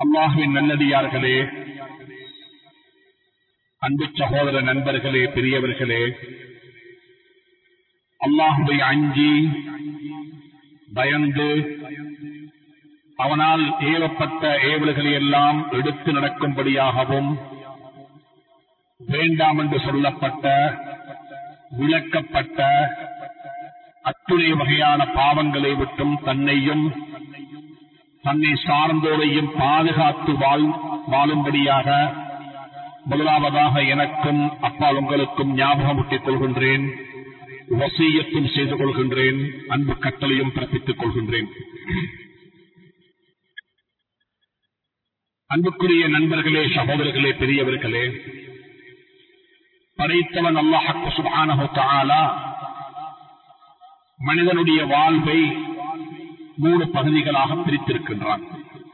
அல்லாஹுவின் நல்லடியார்களே அன்பு சகோதர நண்பர்களே பெரியவர்களே அல்லாஹுவை அஞ்சி பயந்து அவனால் ஏவப்பட்ட ஏவல்களை எல்லாம் எடுத்து நடக்கும்படியாகவும் வேண்டாம் என்று சொல்லப்பட்ட விளக்கப்பட்ட அத்துணை வகையான பாவங்களை விட்டும் தன்னையும் தன்னை சார்ந்தோரையும் பாதுகாத்து வாழ் வாழும்படியாக முதலாவதாக எனக்கும் அப்பா உங்களுக்கும் ஞாபகமூட்டிக் கொள்கின்றேன் வசீயத்தும் செய்து கொள்கின்றேன் அன்பு கட்டளையும் பிறப்பித்துக் கொள்கின்றேன் அன்புக்குரிய நண்பர்களே சகோதரர்களே பெரியவர்களே படைத்தவன் அல்லாஹக்கு சுபானஹு தஆலா மனிதனுடைய வாழ்வை மூணு பகுதிகளாக பிரித்திருக்கின்றான்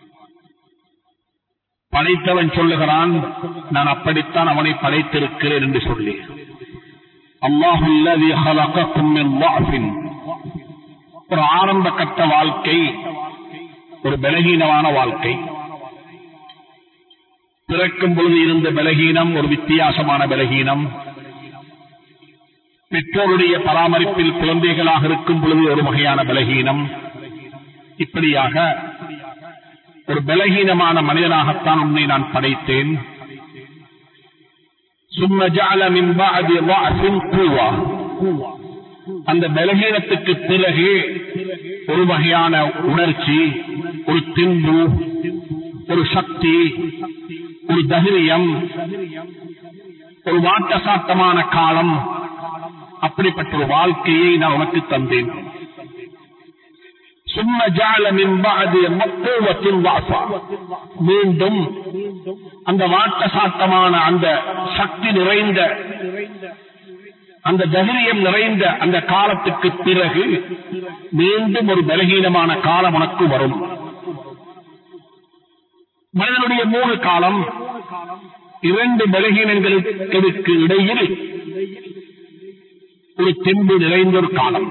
படைத்தவன் சொல்லுகிறான் நான் அப்படித்தான் அவனை படைத்திருக்கிறேன் என்று சொல்லி அல்லாஹுல்லதி ஹலகக்கும் மின் ضعஃபின் ஒரு ஆரம்ப கட்ட வாழ்க்கை ஒரு பலகீனமான வாழ்க்கை பிறக்கும் பொழுது இருந்த பலகீனம் ஒரு வித்தியாசமான பலகீனம் பெற்றோருடைய பராமரிப்பில் குழந்தைகளாக இருக்கும் பொழுது ஒரு வகையான பலகீனம் இப்படியாக ஒரு பலகீனமான மனிதனாகத்தான் உன்னை நான் படைத்தேன் ثم جعل من بعد ضعف قوة அந்த பலகீனத்துக்கு பிறகு ஒரு வகையான உணர்ச்சி ஒரு தின்பு ஒரு சக்தி ஒரு தைரியம் ஒரு வாட்டசாட்டமான காலம் அப்படிப்பட்ட ஒரு வாழ்க்கையை நான் உனக்கு தந்தேன் சும்ம ஜால மின்பாது மக்குவத்தின் வாசா மீண்டும் அந்த வாட்டசாட்டமான அந்த சக்தி நிறைந்த அந்த தைரியம் நிறைந்த அந்த காலத்துக்கு பிறகு மீண்டும் ஒரு பலகீனமான காலம் உனக்கு வரும் மனிதனுடைய மூணு காலம் இரண்டு பலகீனங்களுக்கு இடையில் ஒரு தெம்பு நிறைந்த ஒரு காலம்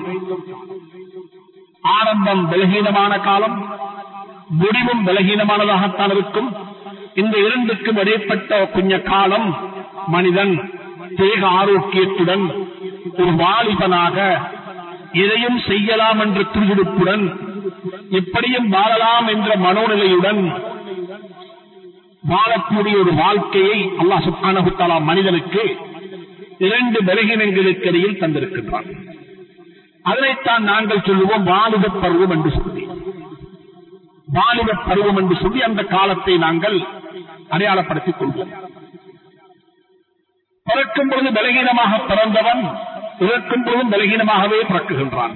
ஆரம்பம் பலகீனமான காலம் முடிவும் பலகீனமானதாகத்தான் இருக்கும் இந்த இரண்டுக்கும் இடைப்பட்ட கொஞ்ச காலம் மனிதன் தேக ஆரோக்கியத்துடன் ஒரு வாலிபனாக எதையும் செய்யலாம் என்ற துடிதுடுப்புடன் எப்படியும் வாழலாம் என்ற மனோநிலையுடன் வாழக்கூடிய ஒரு வாழ்க்கையை அல்லாஹ் சுப்ஹானஹு மனிதனுக்கு இரண்டு பலகீனங்களுக்கு இடையில் தந்திருக்கின்றான் அதனைத்தான் நாங்கள் சொல்லுவோம் வாலிப பருவம் என்று சொல்லி வாலிப பருவம் என்று சொல்லி அந்த காலத்தை நாங்கள் அடையாளப்படுத்திக் கொள்வோம் பிறக்கும் பொழுது பலகீனமாக பிறந்தவன் இறக்கும் பொழுதும் பலகீனமாகவே பிறக்குகின்றான்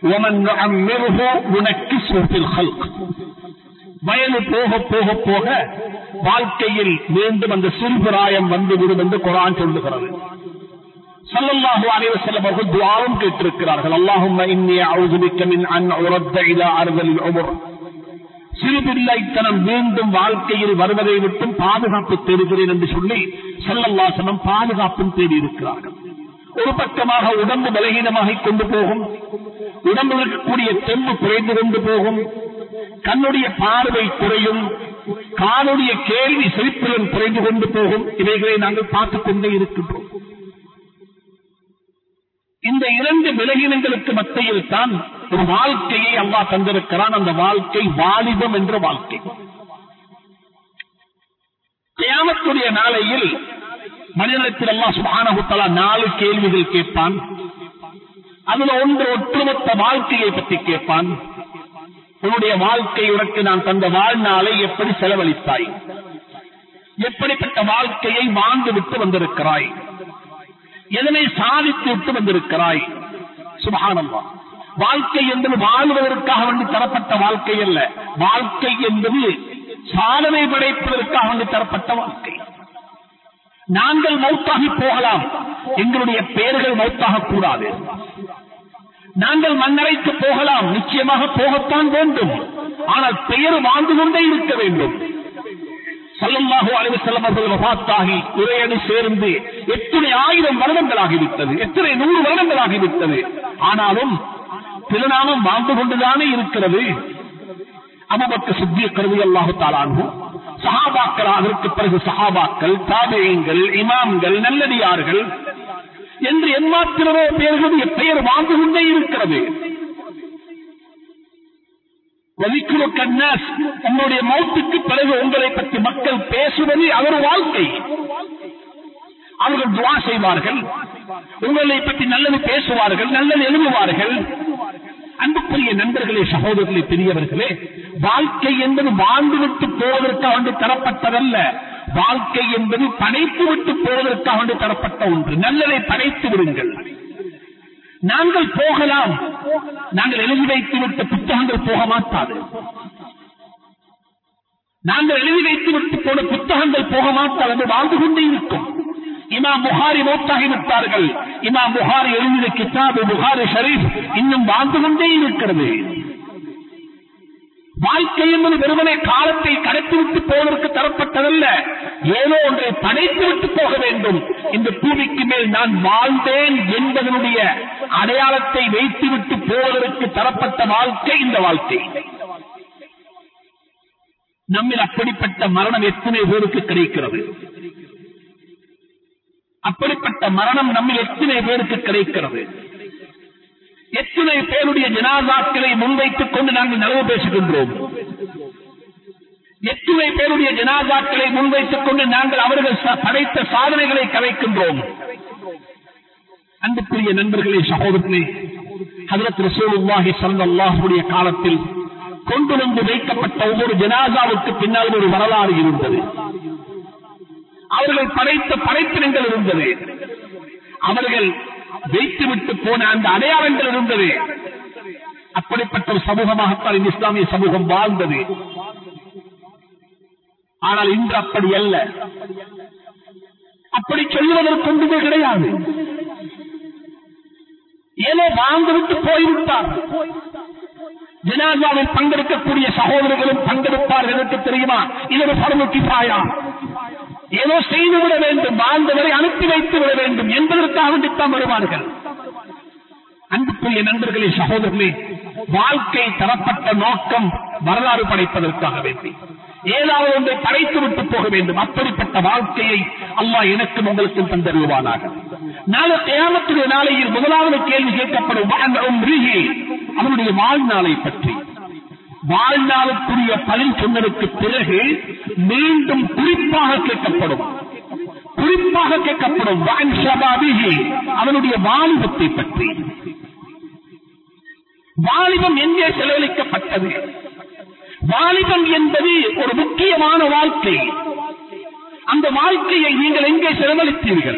உனக்கு சூட்டில் வயது போக போக போக வாழ்க்கையில் மீண்டும் அந்த சிறுபிராயம் வந்துவிடும் என்று குரான் சொல்லுகிறது சல்லல்லாஹு அலைஹி வஸல்லம் அவர்கள் துஆவும் கேட்டிருக்கிறார்கள் அல்லாஹும்ம இன்னி அஊது பிக்க மின் அன் உரத்த இலா அர்தலில் உமர் சிறுபிள்ளைத்தனம் மீண்டும் வாழ்க்கையில் வருவதை விட்டும் பாதுகாப்பு தேடுகிறேன் என்று சொல்லி சல்லல்லாசனம் பாதுகாப்பும் தேடி இருக்கிறார்கள் ஒரு பக்கமாக உடம்பு பலகீனமாக கொண்டு போகும் உடம்பில் இருக்கக்கூடிய தெம்பு குறைந்து கொண்டு போகும் கண்ணுடைய பார்வை குறையும் காலுடைய கேள்வி செழிப்புடன் குறைந்து கொண்டு போகும் இவைகளை நாங்கள் பார்த்துக் கொண்டே இருக்கின்றோம் இந்த இரண்டு விலகினங்களுக்கு மத்தியில் தான் ஒரு வாழ்க்கையை அம்மா தந்திருக்கிறான் அந்த வாழ்க்கை வாலிபம் என்ற வாழ்க்கை தியானத்துடைய நாளையில் மனிதனத்தில் அல்லா சுபானகுத்தலா நாலு கேள்விகள் கேட்பான் அதுல ஒன்று ஒட்டுமொத்த வாழ்க்கையை பற்றி கேட்பான் உன்னுடைய வாழ்க்கை உனக்கு நான் தந்த வாழ்நாளை எப்படி செலவழித்தாய் எப்படிப்பட்ட வாழ்க்கையை வாழ்ந்து விட்டு வந்திருக்கிறாய் எதனை சாதித்து விட்டு வந்திருக்கிறாய் சுபகானந்தா வாழ்க்கை என்பது வாழ்வதற்காக வேண்டி தரப்பட்ட வாழ்க்கை அல்ல வாழ்க்கை என்பது சாதனை படைப்பதற்காக வேண்டி தரப்பட்ட வாழ்க்கை நாங்கள் மௌத்தாகி போகலாம் எங்களுடைய பெயர்கள் மௌத்தாக கூடாது நாங்கள் மண்ணறைக்கு போகலாம் நிச்சயமாக போகத்தான் வேண்டும் ஆனால் பெயர் வாழ்ந்து கொண்டே இருக்க வேண்டும் சல்லல்லாஹு அலைஹி வஸல்லம் அவர்கள் வஃபாத்தாகி உரையணி சேர்ந்து எத்தனை ஆயிரம் வருடங்களாகிவிட்டது எத்தனை நூறு வருடங்களாகிவிட்டது ஆனாலும் திருநாமம் வாழ்ந்து கொண்டுதானே இருக்கிறது அபுபக்க சித்திய கருதி அல்லாஹு தாலானு சஹாபாக்கள் அதற்கு பிறகு சஹாபாக்கள் தாபியங்கள் இமாம்கள் நல்லடியார்கள் என்று எம்மாத்திரமோ பேர்களுடைய பெயர் வாழ்ந்து கொண்டே இருக்கிறது வதிக்குழு கண்ணாஸ் உங்களுடைய மௌத்துக்கு பிறகு உங்களை பற்றி மக்கள் பேசுவது அவர் வாழ்க்கை அவர்கள் துவா செய்வார்கள் உங்களை பற்றி நல்லது பேசுவார்கள் நல்லது எழுதுவார்கள் அன்புக்குரிய நண்பர்களே சகோதரர்களே பெரியவர்களே வாழ்க்கை என்பது வாழ்ந்துவிட்டு போவதற்காக வேண்டி தரப்பட்டதல்ல வாழ்க்கை என்பது படைத்து விட்டு போவதற்காக வேண்டி தரப்பட்ட ஒன்று நல்லதை படைத்து விடுங்கள் நாங்கள் போகலாம் நாங்கள் எழுதி வைத்து விட்ட புத்தகங்கள் போக மாட்டாது நாங்கள் எழுதி வைத்து விட்டு போன புத்தகங்கள் போக மாட்டாது அது வாழ்ந்து கொண்டே இருக்கும் இமாம் புகாரி மௌத்தாகி விட்டார்கள் இமாம் புகாரி எழுதிய கிதாபு புகாரி ஷரீப் இன்னும் வாழ்ந்து கொண்டே இருக்கிறது வாழ்க்கை என்பது வெறுமனே காலத்தை கடத்திவிட்டு போவதற்கு தரப்பட்டதல்ல ஏதோ ஒன்றை படைத்து விட்டு போக வேண்டும் இந்த பூமிக்கு மேல் நான் வாழ்ந்தேன் என்பதனுடைய அடையாளத்தை வைத்துவிட்டு போவதற்கு தரப்பட்ட வாழ்க்கை இந்த வாழ்க்கை நம்மில் அப்படிப்பட்ட மரணம் எத்தனை பேருக்கு கிடைக்கிறது அப்படிப்பட்ட மரணம் நம்மில் எத்தனை பேருக்கு கிடைக்கிறது எத்தனை பேருடைய ஜனாதாக்களை முன்வைத்துக் கொண்டு நாங்கள் நலவு பேசுகின்றோம் எத்தனை பேருடைய ஜனாதாக்களை முன்வைத்துக் கொண்டு நாங்கள் அவர்கள் ச- படைத்த சாதனைகளை கலைக்கின்றோம் அன்புக்குரிய நண்பர்களே சகோதரர்களே ஹதரத் ரசூலுல்லாஹி ஸல்லல்லாஹுடைய காலத்தில் கொண்டு வந்து வைக்கப்பட்ட ஒவ்வொரு ஜனாதாவுக்கு பின்னால் ஒரு வரலாறு இருந்தது அவர்கள் படைத்த படைப்பினங்கள் இருந்தது அவர்கள் வைத்துவிட்டு போன அந்த அடையாளங்கள் இருந்தது அப்படிப்பட்ட ஒரு சமூகமாகத்தான் இந்த இஸ்லாமிய சமூகம் வாழ்ந்தது ஆனால் இன்று அப்படி அல்ல அப்படி சொல்லுவதற்கு ஒன்றுமே கிடையாது ஏதோ வாழ்ந்துவிட்டு போய்விட்டார் ஜனாசாவில் பங்கெடுக்கக்கூடிய சகோதரர்களும் பங்கெடுப்பார்கள் எனக்கு தெரியுமா இது ஒரு பரம கிஃபாயா ஏதோ செய்துவிட வேண்டும் வாழ்ந்தவரை அனுப்பி வைத்து விட வேண்டும் என்பதற்காக வேண்டித்தான் வருவார்கள் அன்புக்குரிய நண்பர்களே சகோதரர்களே வாழ்க்கை தரப்பட்ட நோக்கம் வரலாறு படைப்பதற்காக வேண்டி ஏதாவது ஒன்றை படைத்து விட்டு போக வேண்டும் அப்படிப்பட்ட வாழ்க்கையை அல்லாஹ் எனக்கும் உங்களுக்கும் தந்தருவானாக நாளை கியாமத்துடைய நாளையில் முதலாவது கேள்வி கேட்கப்படும் வஅன் உம்ரிஹி, அவனுடைய வாழ்நாளை பற்றி வாழ்நாளுக்குரிய பதில் சொன்னதற்கு பிறகு மீண்டும் குறிப்பாக கேட்கப்படும் குறிப்பாக கேட்கப்படும் வஅன் ஷபாபிஹி, அவனுடைய வாலிபத்தை பற்றி வாலிபம் எங்கே செலவழிக்கப்பட்டது வாலிபம் என்பது ஒரு முக்கியமான வாழ்க்கை அந்த வாழ்க்கையை நீங்கள் எங்கே செலவழித்தீர்கள்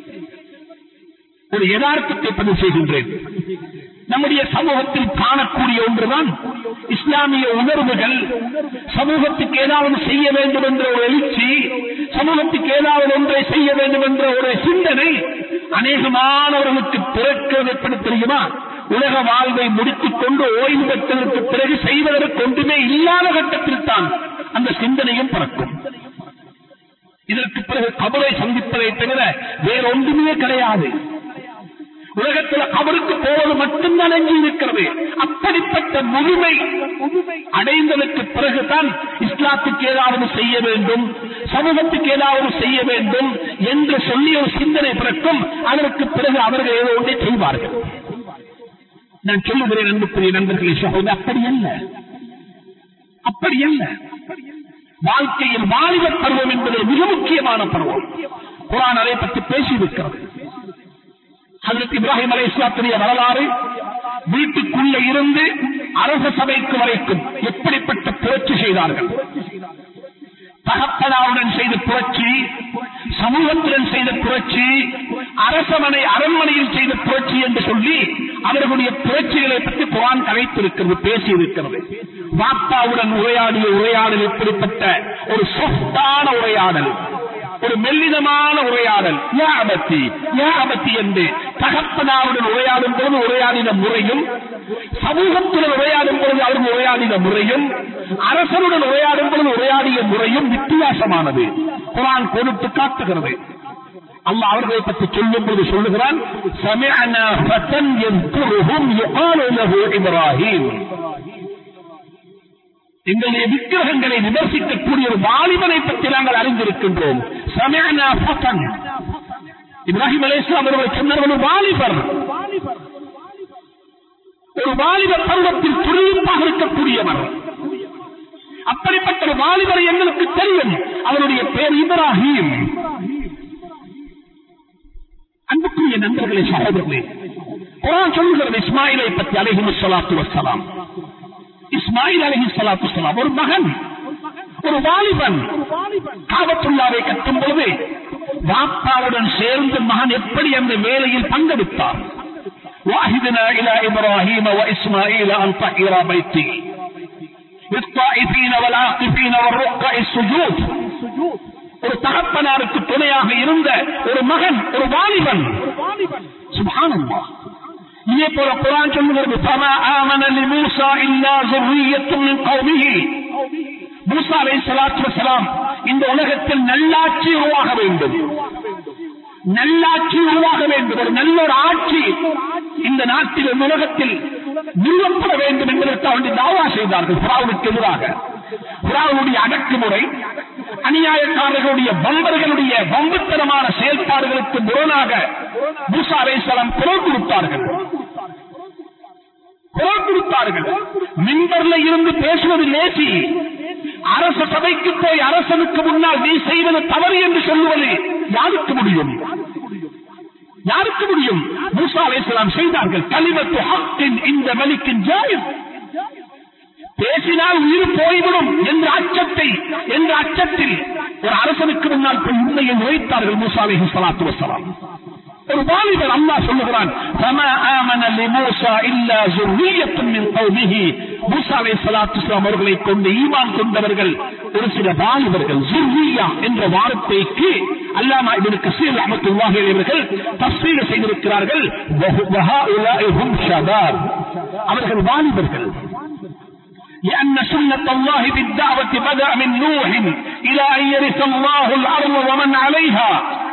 ஒரு யதார்த்தத்தை பதிவு செய்கின்றேன் நம்முடைய சமூகத்தில் காணக்கூடிய ஒன்றுதான் இஸ்லாமிய உணர்வுகள் சமூகத்துக்கு ஏதாவது செய்ய வேண்டும் என்ற ஒரு எழுச்சி சமூகத்துக்கு ஏதாவது ஒன்றை செய்ய வேண்டும் என்ற ஒரு சிந்தனை அநேகமானவர்களுக்கு பிறக்கிறது எப்படி தெரியுமா உலக வாழ்வை முடித்துக் கொண்டு ஓய்வு பெற்றதற்கு பிறகு செய்வதற்கு ஒன்றுமே இல்லாத கட்டத்தில் தான் அந்த சிந்தனையும் பிறக்கும் இதற்கு பிறகு கபரை சந்திப்பதை தவிர வேற ஒன்றுமே கிடையாது உலகத்தில் அவருக்கு போவது மட்டும்தான் எஞ்சி இருக்கிறது அப்படிப்பட்ட முழுமை அடைந்ததற்கு பிறகுதான் இஸ்லாத்துக்கு ஏதாவது செய்ய வேண்டும் சமூகத்துக்கு ஏதாவது செய்ய வேண்டும் என்று சொல்லி ஒரு சிந்தனை பிறக்கும் அதற்கு பிறகு அவர்கள் ஏதோ ஒன்றை செய்வார்கள் நான் சொல்லுகிறேன் அன்புக்குரிய நண்பர்களே சகோதரர் அப்படி அல்ல அப்படி அல்ல வாழ்க்கையில் வாலிப பருவம் என்பது மிக முக்கியமான பருவம் குரான் அதை பற்றி பேசியிருக்கிறது ஹசரத் இப்ராஹிம் அலை இஸ்லாத்துடைய வரலாறு வீட்டுக்குள்ள இருந்து அரச சபைக்கு வரைக்கும் எப்படிப்பட்ட புரட்சி செய்தார்கள் தகப்பனாவுடன் செய்த புரட்சி சமூகத்துடன் செய்த புரட்சி அரசமனை அரண்மனையில் செய்த புரட்சி என்று சொல்லி அவர்களுடைய புரட்சிகளை பற்றி குரான் கலைத்திருக்கிறது பேசியிருக்கிறது வாப்பாவுடன் உரையாடிய உரையாடல் எப்படிப்பட்ட ஒரு சொத்தான உரையாடல் ஒரு மெல்லிதமான உரையாடல் யா அபத்தி யா அபத்தி என்று தகப்பனாருடன் உரையாடும் போது உரையாடின முறையும் சமூகத்துடன் உரையாடும் பொழுது அவர்கள் உரையாடின முறையும் அரசருடன் உரையாடும் பொழுது உரையாடிய முறையும் வித்தியாசமானது குரான் கொடுத்து காட்டுகிறது அல்லாஹ் அவர்களை பற்றி சொல்லும் போது சொல்லுகிறான் சமிஅனா ஃபதன் யذكرهم يقال له இப்ராஹிம் எங்களுடைய விக்கிரகங்களை விமர்சிக்கக்கூடிய ஒரு வாலிபனை பற்றி நாங்கள் அறிந்திருக்கின்றோம் சமயனா ஃபத்தன். இப்ராஹிம் அலைஹிஸ்ஸலாம் அவர்கள் சொன்னார்கள் ஒரு வாலிபர் ஒரு வாலிபர் பருவத்தில் துணிப்பாக இருக்கக்கூடியவர் அப்படிப்பட்ட ஒரு வாலிபரை எங்களுக்கு தெரியும் அவருடைய பேர் இப்ராஹிம் அன்புக்குரிய நண்பர்களே சகோதரர்களே குரான் சொல்லுகிறது இஸ்மாயிலை பற்றி அலைஹி ஸலாத்து வஸ்ஸலாம் இஸ்மாயில் அலைஹி ஸலாத்து வஸ்ஸலாம் ஒரு மகன் ஒரு வாலிபன் காபத்துல்லாவை கட்டும் பொழுது வாப்பாவுடன் சேர்ந்து மகன் எப்படி அந்த வேலையில் பங்கெடுத்தார் واهدنا الى ابراهيم واسماعيل ان طهر بيتي للطائفين والعاقفين والركع السجود ஒரு தகப்பனாருக்கு துணையாக இருந்த ஒரு மகன் ஒரு வாலிபன் சுப்ஹானல்லாஹ் இதே போல குரான் சொல்லுகிறது فما آمن لموسى إلا ذرية من قومه மூசா அலைஹிஸ்ஸலாத்து வஸலாம் இந்த உலகத்தில் நல்லாட்சி உருவாக வேண்டும் நல்லாட்சி உருவாக வேண்டும் ஒரு நல்ல ஒரு ஆட்சி இந்த நாட்டில் இந்த உலகத்தில் நிறுவப்பட வேண்டும் என்பதற்கு அவர்கள் தாவா செய்தார்கள் புறாவுக்கு எதிராக புறாவுடைய அடக்குமுறை அநியாயக்காரர்களுடைய பம்பர்களுடைய பம்புத்தனமான செயல்பாடுகளுக்கு முரணாக மூசா அலைஹிஸ்ஸலாம் குரல் கொடுத்தார்கள் குரல் கொடுத்தார்கள் மின்பர்ல இருந்து பேசுவது லேசி அரச சபைக்கு போய் அரசனுக்கு முன்னால் நீ செய்வது தவறு என்று சொல்லுவது யாருக்கு முடியும் யாருக்கு முடியும் மூசா அலைஹிஸ்ஸலாம் செய்தார்கள் கலிமத்து ஹக்கின் இந்த வலிக்கின் ஜாயம் பேசினால் உயிர் போய்விடும் என்ற அச்சத்தை என்ற அச்சத்தில் ஒரு அரசனுக்கு முன்னால் போய் உண்மையை நுழைத்தார்கள் மூசா அலைஹி ஸலாத்து வஸலாம் ஒரு வாலிபர் அல்லாஹ் சொல்லுகிறான் فما آمن لموسى إلا ذرية من قومه மூசா அலைஹிஸ்ஸலாத்து வஸலாம் அவர்களை கொண்டு ஈமான் கொண்டவர்கள் ஒரு சில வாலிபர்கள் ஜுர்ரியா என்ற வார்த்தைக்கு அல்லாமா இப்னு கஸீர் ரஹ்மத்துல்லாஹி அலைஹி அவர்கள் தஃசீர் செய்திருக்கிறார்கள் வஹாஉலாஇ ஹும் ஷபாப் அவர்கள் வாலிபர்கள் لأن سنة الله بالدعوة بدأ من نوح إلى أن يرث الله الأرض ومن عليها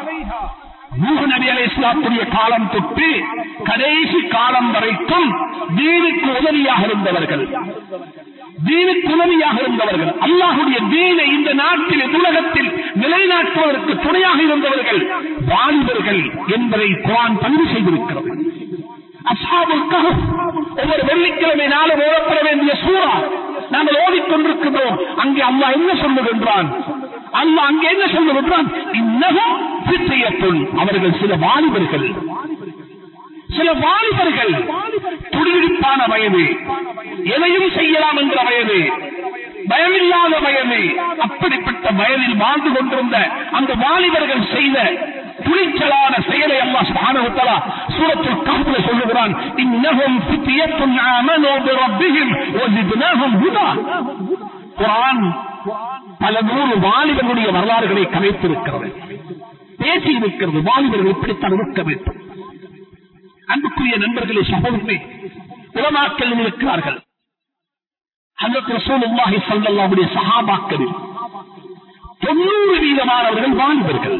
நூஹ் நபி அலைஹிஸ்ஸலாத்துடைய காலம் தொட்டு கடைசி காலம் வரைக்கும் தீனுக்கு உதவியாக இருந்தவர்கள் தீனுக்கு உதவியாக இருந்தவர்கள் அல்லாஹுடைய தீனை இந்த நாட்டில் உலகத்தில் நிலைநாட்டுவதற்கு துணையாக இருந்தவர்கள் வாலிபர்கள் என்பதை குரான் பதிவு செய்திருக்கிறது அஸ்ஹாபுல் கஹஃப் ஒவ்வொரு வெள்ளிக்கிழமை நாளும் ஓடப்பட வேண்டிய சூறா நாங்கள் ஓடிக்கொண்டிருக்கிறோம் அங்கே அல்லாஹ் என்ன சொல்லுகின்றான் அல்லாஹ் அங்கே என்ன சொல்லுகின்றான் இன்னமும் சித்தையத்துள் அவர்கள் சில வாலிபர்கள் சில வாலிபர்கள் துடிதுடிப்பான வயது எதையும் செய்யலாம் என்ற வயது பயமில்லாத வயது அப்படிப்பட்ட வயதில் வாழ்ந்து கொண்டிருந்த அந்த வாலிபர்கள் செய்த துணிச்சலான செயலை அல்லாஹ் சுப்ஹானஹு வ தஆலா சூரத்துல் கஹ்ஃப்ல சொல்லுகிறான் இன்னஹும் ஃபித்யத்துன் ஆமனூ பிரப்பிஹிம் வஸித்னாஹும் ஹுதா குர்ஆன் பல நூறு வாலிபர்களுடைய வரலாறுகளை கலைத்திருக்கிறது பேசி இருக்கிறது வாலிபர்கள் இப்படித்தான் இருக்க வேண்டும் அன்புக்குரிய நண்பர்களே சகோதரர்களே உலமாக்கள் இருக்கிறார்கள் ஹஜரத் ரசூலுல்லாஹி ஸல்லல்லாஹு அலைஹி சஹாபாக்களில் தொண்ணூறு வீதமானவர்கள் வாலிபர்கள்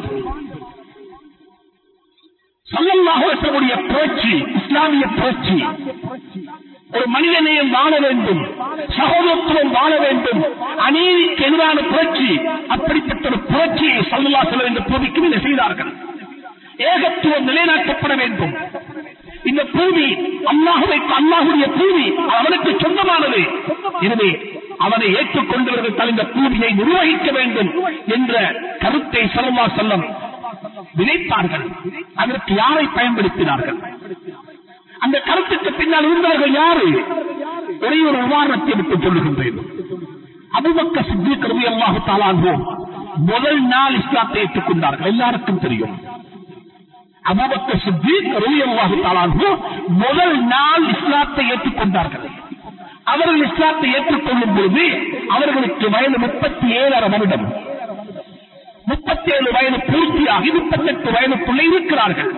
சல்லல்லாஹு அலைஹி வஸல்லுடைய புரட்சி இஸ்லாமிய புரட்சி ஒரு மனிதநேயம் வாழ வேண்டும் சகோதரத்துவம் வாழ வேண்டும் அநீதிக்கு எதிரான புரட்சி அப்படிப்பட்ட ஒரு புரட்சியை சல்லல்லா செல்ல என்ற பூமிக்கு இதை செய்தார்கள் ஏகத்துவம் நிலைநாட்டப்பட வேண்டும் இந்த பூமி அல்லாஹுவை அல்லாஹுடைய பூமி அவனுக்கு சொந்தமானது எனவே அவனை ஏற்றுக்கொண்டவர்கள் தான் இந்த பூமியை நிர்வகிக்க வேண்டும் என்ற கருத்தை சல்லா செல்லம் விதைத்தார்கள் அதற்கு யாரை பயன்படுத்தினார்கள் அந்த கருத்துக்கு பின்னால் இருந்தவர்கள் யாரு ஒரே ஒரு உதாரணத்தை விட்டு சொல்லுகின்றேன் அபுபக்க சித்திக் ரவி அல்லாஹு தாலான்போம் முதல் நாள் இஸ்லாத்தை ஏற்றுக்கொண்டார்கள் எல்லாருக்கும் தெரியும் அபுபக்க சித்திக் ரவி அல்லாஹு தாலான்போம் முதல் நாள் இஸ்லாத்தை ஏற்றுக்கொண்டார்கள் அவர்கள் இஸ்லாத்தை ஏற்றுக்கொள்ளும் பொழுது அவர்களுக்கு வயது முப்பத்தி ஏழரை வருடம் முப்பத்தி ஏழு வயது பூர்த்தியாகி முப்பத்தெட்டு வயதுக்குள்ளே இருக்கிறார்கள்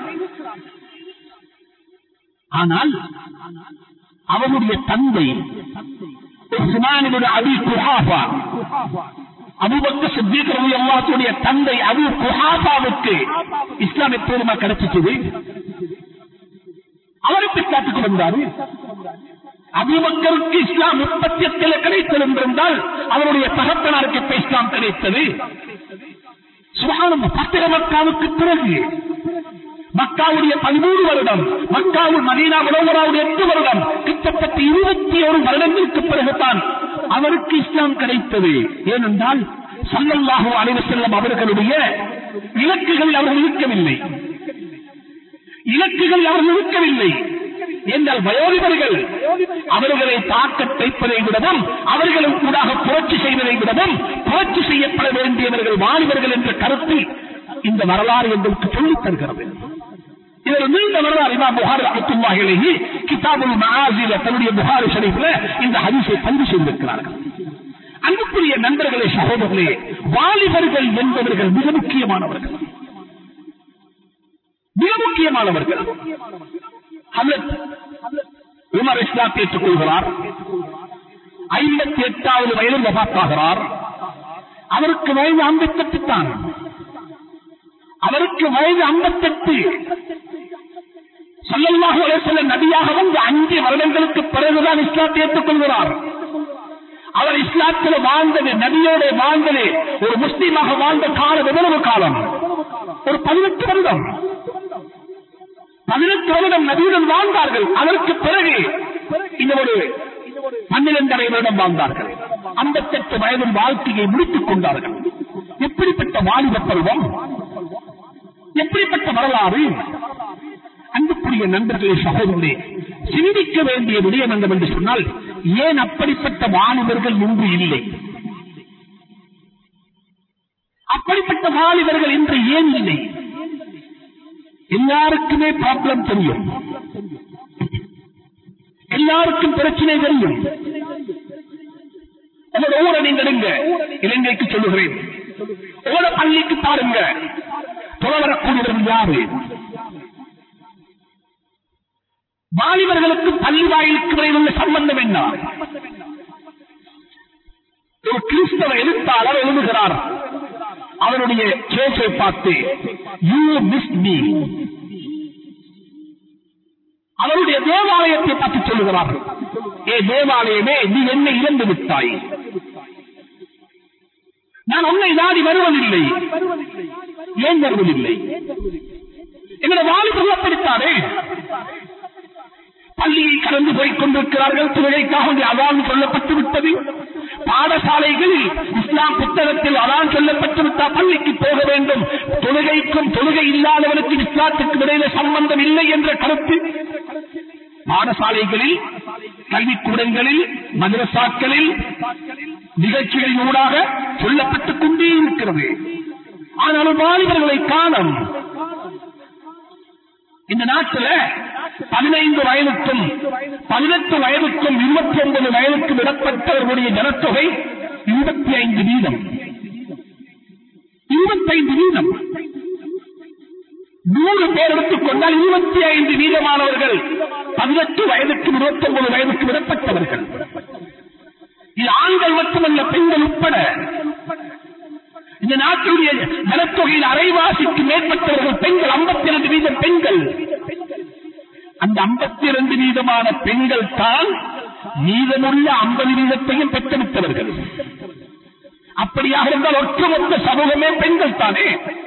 ஆனால் அவனுடைய தந்தை உஸ்மானினுடைய அபி குஹாஃபா அபுபக்க சித்திக் ரவி அல்லாஹுடைய தந்தை அபு குஹாஃபாவுக்கு இஸ்லாம் எப்போதுமா கிடைச்சிச்சது அவருக்கு இஸ்லாத்துக்கு வந்தாரு அபூபக்கருக்கு இஸ்லாம் முப்பத்தி எட்டுல கிடைத்திருந்திருந்தால் அவருடைய தகப்பனாருக்கு இப்ப இஸ்லாம் கிடைத்தது சுகானம் பத்திர மக்காவுக்கு பிறகு மக்காவுடைய பதிமூணு வருடம் மக்காவுள் மதீனா உலகராவுடைய எட்டு வருடம் கிட்டத்தட்ட இருபத்தி ஒரு வருடங்களுக்கு பிறகுதான் அவருக்கு இஸ்லாம் கிடைத்தது ஏனென்றால் சல்லல்லாஹு அலைஹி செல்லம் அவர்களுடைய இலக்குகளில் அவர்கள் இருக்கவில்லை இலக்குகள் அவர்கள் இருக்கவில்லை என்றால் வயோதிபர்கள் அவர்களை தாக்க தைப்பதை விடவும் அவர்களும் கூடாக புரட்சி செய்வதை விடவும் புரட்சி செய்யப்பட வேண்டியவர்கள் வாலிபர்கள் என்ற கருத்து இந்த வரலாறு எங்களுக்கு சொல்லித் தருகிறது இதில் நீண்ட வரலாறு இமாம் புகாரி அத்துல்லாஹிலேயே கிதாபுல் மகாசில தன்னுடைய புகாரி ஷரீஃப்ல இந்த ஹதீஸை பதிவு செய்திருக்கிறார்கள் அன்புக்குரிய நண்பர்களே சகோதரர்களே வாலிபர்கள் என்பவர்கள் மிக முக்கியமானவர்கள் மிக முக்கியமானவர்கள் ஹஜரத் உமர் இஸ்லாத்தை ஏற்றுக்கொள்கிறார் ஐம்பத்தி எட்டாவது வயதில் வபாத்தாகிறார் அவருக்கு வயது ஐம்பத்தெட்டு தான் அவருக்கு வயது ஐம்பத்தெட்டு சல்லல்லாஹு அலைஹி வஸல்லம் நபியாக வந்து அஞ்சு வருடங்களுக்கு பிறகுதான் இஸ்லாத்தை ஏற்றுக்கொள்கிறார் அவர் இஸ்லாத்தில் வாழ்ந்தது நபியோட வாழ்ந்தது ஒரு முஸ்லீமாக வாழ்ந்த காலம் எவ்வளவு காலம் ஒரு பதினெட்டு வருடம் பதினெட்டு வருடம் நபியுடன் வாழ்ந்தார்கள் அதற்கு பிறகு இந்த ஒரு பன்னிரண்டரை வருடம் வாழ்ந்தார்கள் ஐம்பத்தெட்டு வயதில் வாழ்க்கையை முடித்துக் கொண்டார்கள் எப்படிப்பட்ட வாலிப பருவம் எப்படிப்பட்ட வரலாறு அன்புக்குரிய நண்பர்களே சகோதரர்களே சிந்திக்க வேண்டிய விடயம் என்று சொன்னால் ஏன் அப்படிப்பட்ட வாலிபர்கள் இன்று இல்லை அப்படிப்பட்ட வாலிபர்கள் இன்று ஏன் இல்லை எல்லாருக்குமே ப்ராப்ளம் தெரியும் எல்லாருக்கும் பிரச்சனை தெரியும் உங்களோட ஊரை நீங்க எடுங்க இலங்கைக்கு சொல்லுகிறேன் உங்களோட பள்ளிக்கு பாருங்க தொலை வரக்கூடியவர்கள் யாரு வாலிபர்களுக்கு பள்ளி வாயிலுக்கு இடையில் உள்ள சம்பந்தம் என்ன ஒரு கிறிஸ்தவ எழுத்தாளர் எழுதுகிறார் அவருடைய கேஸை பார்த்து யூ மிஸ் மீ அவருடைய தேவாலயத்தை பற்றி சொல்லுகிறார்கள் ஏ தேவாலயமே நீ என்னை இழந்து விட்டாய் நான் உன்னை நாடி வருவதில்லை ஏன் வருவதில்லை எங்களை வாலிபர்கள் அப்படித்தானே பள்ளியை கடந்து போய் கொண்டிருக்கிறார்கள் தொழுகைக்காக அதான் சொல்லப்பட்டு விட்டது பாடசாலைகளில் இஸ்லாம் புத்தகத்தில் அதான் சொல்லப்பட்டு விட்டால் பள்ளிக்கு போக வேண்டும் தொழுகைக்கும் தொழுகை இல்லாதவனுக்கு இஸ்லாத்துக்கு இடையில சம்பந்தம் இல்லை என்ற கருத்து பாடசாலைகளில் கல்விக்கூடங்களில் மதரசாக்களில் நிகழ்ச்சிகளின் ஊடாக சொல்லப்பட்டுக் கொண்டே இருக்கிறது ஆனாலும் வாலிபர்களை காணும் இந்த நாட்டில் பதினைந்து வயதுக்கும் பதினெட்டு வயதுக்கும் இருபத்தி ஒன்பது வயதுக்கும் விடப்பட்டவர்களுடைய ஜனத்தொகை இருபத்தி ஐந்து வீதம் இருபத்தைந்து வீதம் நூறு பேர் எடுத்துக்கொண்டால் இருபத்தி ஐந்து வீதமானவர்கள் பதினெட்டு வயதுக்கும் இருபத்தி ஒன்பது வயதுக்கு விடப்பட்டவர்கள் இது ஆண்கள் மட்டுமல்ல பெண்கள் உட்பட இந்த நாட்டுடைய ஜனத்தொகையில் அரைவாசிக்கு மேற்பட்டவர்கள் பெண்கள் ஐம்பத்தி இரண்டு வீதம் பெண்கள் அந்த ஐம்பத்தி இரண்டு வீதமான பெண்கள் தான் மீதமுள்ள ஐம்பது வீதத்தையும் பெற்றெடுத்தவர்கள் அப்படியாக இருந்தால் ஒட்டுமொத்த சமூகமே பெண்கள் தானே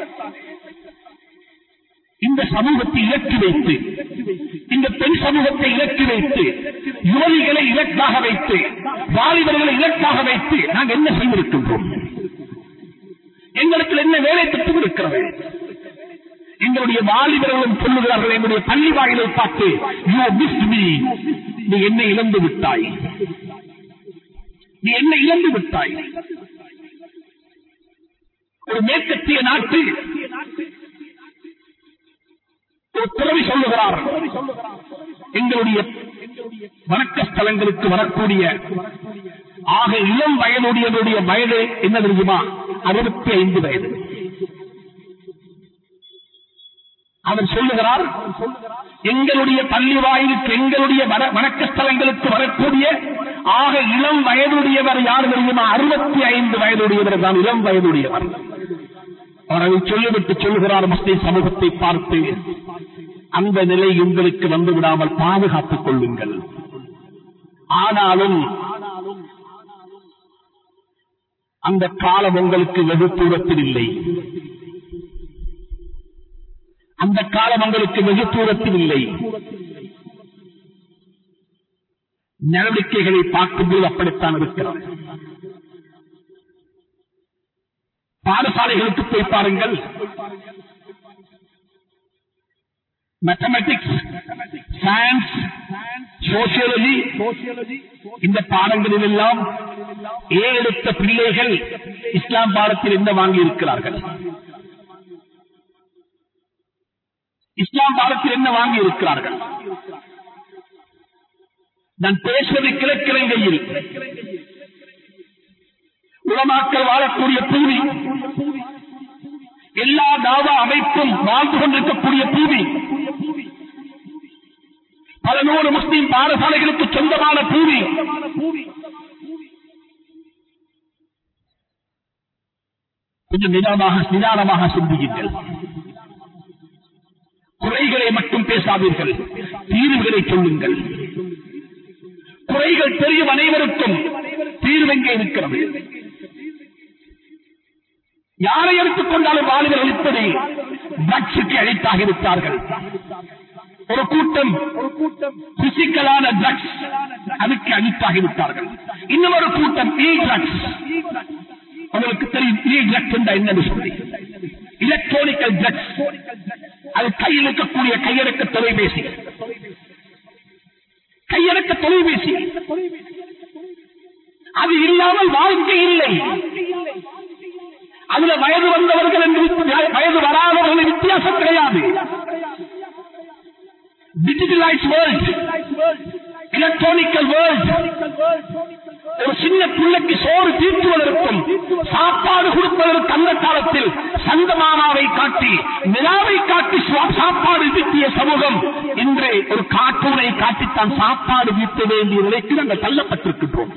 இந்த சமூகத்தை இலக்கு வைத்து இந்த பெண் சமூகத்தை இலக்கு வைத்து யுவதிகளை இலக்காக வைத்து வாலிபர்களை இலக்காக வைத்து நாங்கள் என்ன செய்திருக்கின்றோம் எங்களுக்கு என்ன வேலை திட்டம் இருக்கிறது எங்களுடைய வாலிபர்களும் சொல்லுகிறார்கள் என்னுடைய பள்ளி வாயிலை பார்த்து யூ மிஸ் மீ நீ என்னை இழந்து விட்டாய் நீ என்னை இழந்து விட்டாய் ஒரு மேற்கத்திய நாட்டு ஒரு துறவி சொல்லுகிறார் எங்களுடைய வணக்க ஸ்தலங்களுக்கு வரக்கூடிய ஆக இளம் வயதுடையவருடைய வயது என்ன தெரியுமா அறுபத்தி ஐந்து வயது அவர் சொல்லுகிறார் எங்களுடைய பள்ளி வாயிலுக்கு எங்களுடைய வர- வணக்க ஸ்தலங்களுக்கு வரக்கூடிய ஆக இளம் வயதுடையவர் யார் தெரியுமா அறுபத்தி ஐந்து வயதுடையவர் தான் இளம் வயதுடையவர் அவர் அதை சொல்லிவிட்டு சொல்லுகிறார் முஸ்லிம் சமூகத்தை பார்த்து அந்த நிலை உங்களுக்கு வந்து விடாமல் பாதுகாத்துக் கொள்ளுங்கள் ஆனாலும் அந்த காலம் உங்களுக்கு வெகு தூரத்தில் இல்லை அந்த காலம் உங்களுக்கு வெகு தூரத்தில் இல்லை நடவடிக்கைகளை பார்க்கும்போது அப்படித்தான் இருக்கிறது பாடசாலைகளுக்கு போய் பாருங்கள் மேத்தமெட்டிக்ஸ் சயின்ஸ் சோசியாலஜி இந்த பாடங்களில் எல்லாம் ஏழெடுத்த பிள்ளைகள் இஸ்லாம் பாடத்தில் என்ன வாங்கி இருக்கிறார்கள் இஸ்லாம் பாடத்தில் என்ன வாங்கி இருக்கிறார்கள் நான் பேசுவது கிழக்கிழங்கையில் உலமாக்கள் வாழக்கூடிய பூமி எல்லா தாவா அமைப்பும் வாழ்ந்து கொண்டிருக்கக்கூடிய பூமி பல நூறு முஸ்லீம் பாடசாலைகளுக்கு சொந்தமான பூமி கொஞ்சம் நிதானமாக நிதானமாக சிந்தியுங்கள் குறைகளை மட்டும் பேசாதீர்கள் தீர்வுகளை சொல்லுங்கள் குறைகள் தெரியும் அனைவருக்கும் தீர்வு எங்கே இருக்கிறது யாரை எடுத்துக்கொண்டாலும் வாலிபர்கள் இப்படி ட்ரக்ஸுக்கு அழைத்தாக இருக்கிறார்கள் ஒரு கூட்டம் ஒரு கூட்டம் பிசிக்கலான ட்ரக்ஸ் அதுக்கு அடிக்டாகி விட்டார்கள் இன்னும் ஒரு கூட்டம் இ ட்ரக்ஸ் உங்களுக்கு தெரியும் இ ட்ரக்ஸ் என்ற என்ன சொல்லி எலக்ட்ரானிக்கல் ட்ரக்ஸ் அது கையில் இருக்கக்கூடிய கையடக்க தொலைபேசி கையடக்க தொலைபேசி அது இல்லாமல் வாழ்க்கை இல்லை அதுல வயது வந்தவர்கள் என்று வயது வராதவர்கள் வித்தியாசம் கிடையாது டிஜிட்டலைஸ் வேர்ல்ட் எலக்ட்ரானிக்கல் வேர்ல்ட் ஒரு சின்ன பிள்ளைக்கு சோறு தீர்த்துவதற்கும் சாப்பாடு கொடுப்பதற்கு அந்த காலத்தில் சந்தமானாவை காட்டி நிலாவை காட்டி சாப்பாடு வீட்டிய சமூகம் இன்று ஒரு கார்ட்டூனை காட்டித்தான் சாப்பாடு வீட்ட வேண்டிய நிலைக்கு நாங்கள் தள்ளப்பட்டிருக்கின்றோம்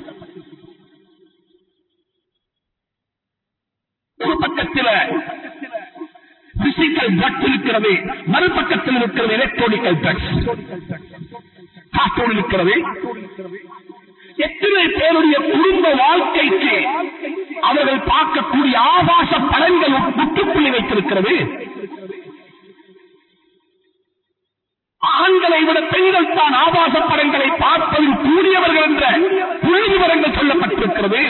ஒரு பக்கத்தில் பிசிக்கல் ட்ரக்ஸ் இருக்கிறது மறுபக்கத்தில் இருக்கிறது எலக்ட்ரானிக்கல் ட்ரக்ஸ் கார்ட்டூன் இருக்கிறது எத்தனை பேருடைய குடும்ப வாழ்க்கைக்கு அவர்கள் பார்க்கக்கூடிய ஆபாச பலன்கள் முற்றுப்புள்ளி வைத்திருக்கிறது ஆண்களை விட பெண்கள் தான் ஆபாச படங்களை பார்ப்பதில் கூடியவர்கள் என்ற புள்ளி விவரங்கள் சொல்லப்பட்டிருக்கிறது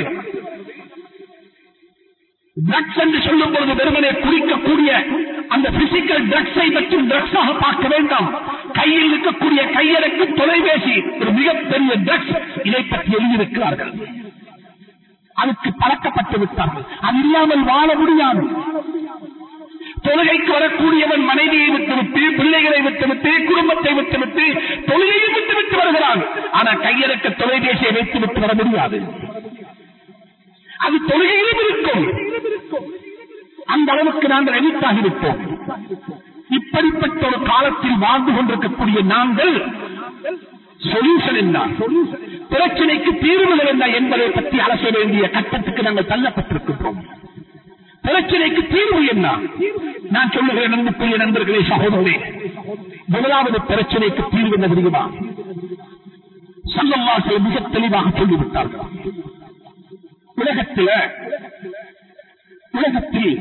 ட்ரக்ஸ் என்று சொல்லும் பொழுது வெறுமனே குறிக்கக்கூடிய அந்த பிசிக்கல் ட்ரக்ஸை மற்றும் ட்ரக்ஸாக பார்க்க வேண்டாம் கையில் இருக்கக்கூடிய கையடக்கு தொலைபேசி ஒரு மிகப்பெரிய ட்ரக்ஸ் இதை பற்றி எழுதியிருக்கிறார்கள் அதுக்கு பழக்கப்பட்டு விட்டார்கள் அது இல்லாமல் வாழ முடியாது தொழுகைக்கு வரக்கூடியவன் மனைவியை விட்டுவிட்டு பிள்ளைகளை விட்டுவிட்டு குடும்பத்தை விட்டுவிட்டு தொழுகையை விட்டுவிட்டு வருகிறான் ஆனா கையடக்க தொலைபேசியை வைத்து விட்டு வர முடியாது அது தொழுகையிலும் இருக்கும் அந்த அளவுக்கு நாங்கள் எதிர்த்தாகிவிட்டோம் இப்படிப்பட்ட ஒரு காலத்தில் வாழ்ந்து கொண்டிருக்கக்கூடிய நாங்கள் சொல்யூஷன் என்ன பிரச்சனைக்கு தீர்வுகள் என்ன என்பதை பற்றி அலச வேண்டிய கட்டத்துக்கு நாங்கள் தள்ளப்பட்டிருக்கின்றோம் பிரச்சனைக்கு தீர்வு என்ன நான் சொல்லுகிறேன் நண்புக்குரிய நண்பர்களே சகோதரே முதலாவது பிரச்சனைக்கு தீர்வு என்ன தெரியுமா சல்லம்மாசல் மிக தெளிவாக சொல்லிவிட்டார்கள் உலகத்தில் உலகத்தில்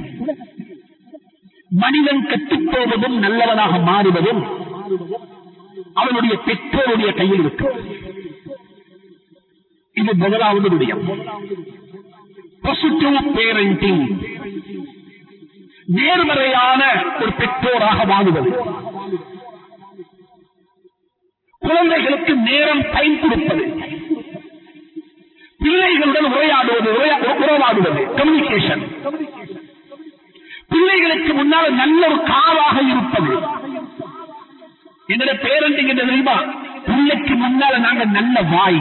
மனிதன் கெட்டுப் போவதும் நல்லவனாக மாறுவதும் அவனுடைய பெற்றோருடைய கையில் இருக்கு இது முதலாவது விடயம் பாசிட்டிவ் பேரண்டிங் நேர்மறையான ஒரு பெற்றோராக வாழுவது குழந்தைகளுக்கு நேரம் டைம் கொடுப்பது பிள்ளைகளுடன் உரையாடுவது உறவாடுவது கம்யூனிகேஷன் பிள்ளைகளுக்கு முன்னால் நல்ல ஒரு காவாக இருப்பது என்னோட பேரண்டிங் என்ன தெரியுமா பிள்ளைக்கு முன்னால நாங்க நல்ல வாய்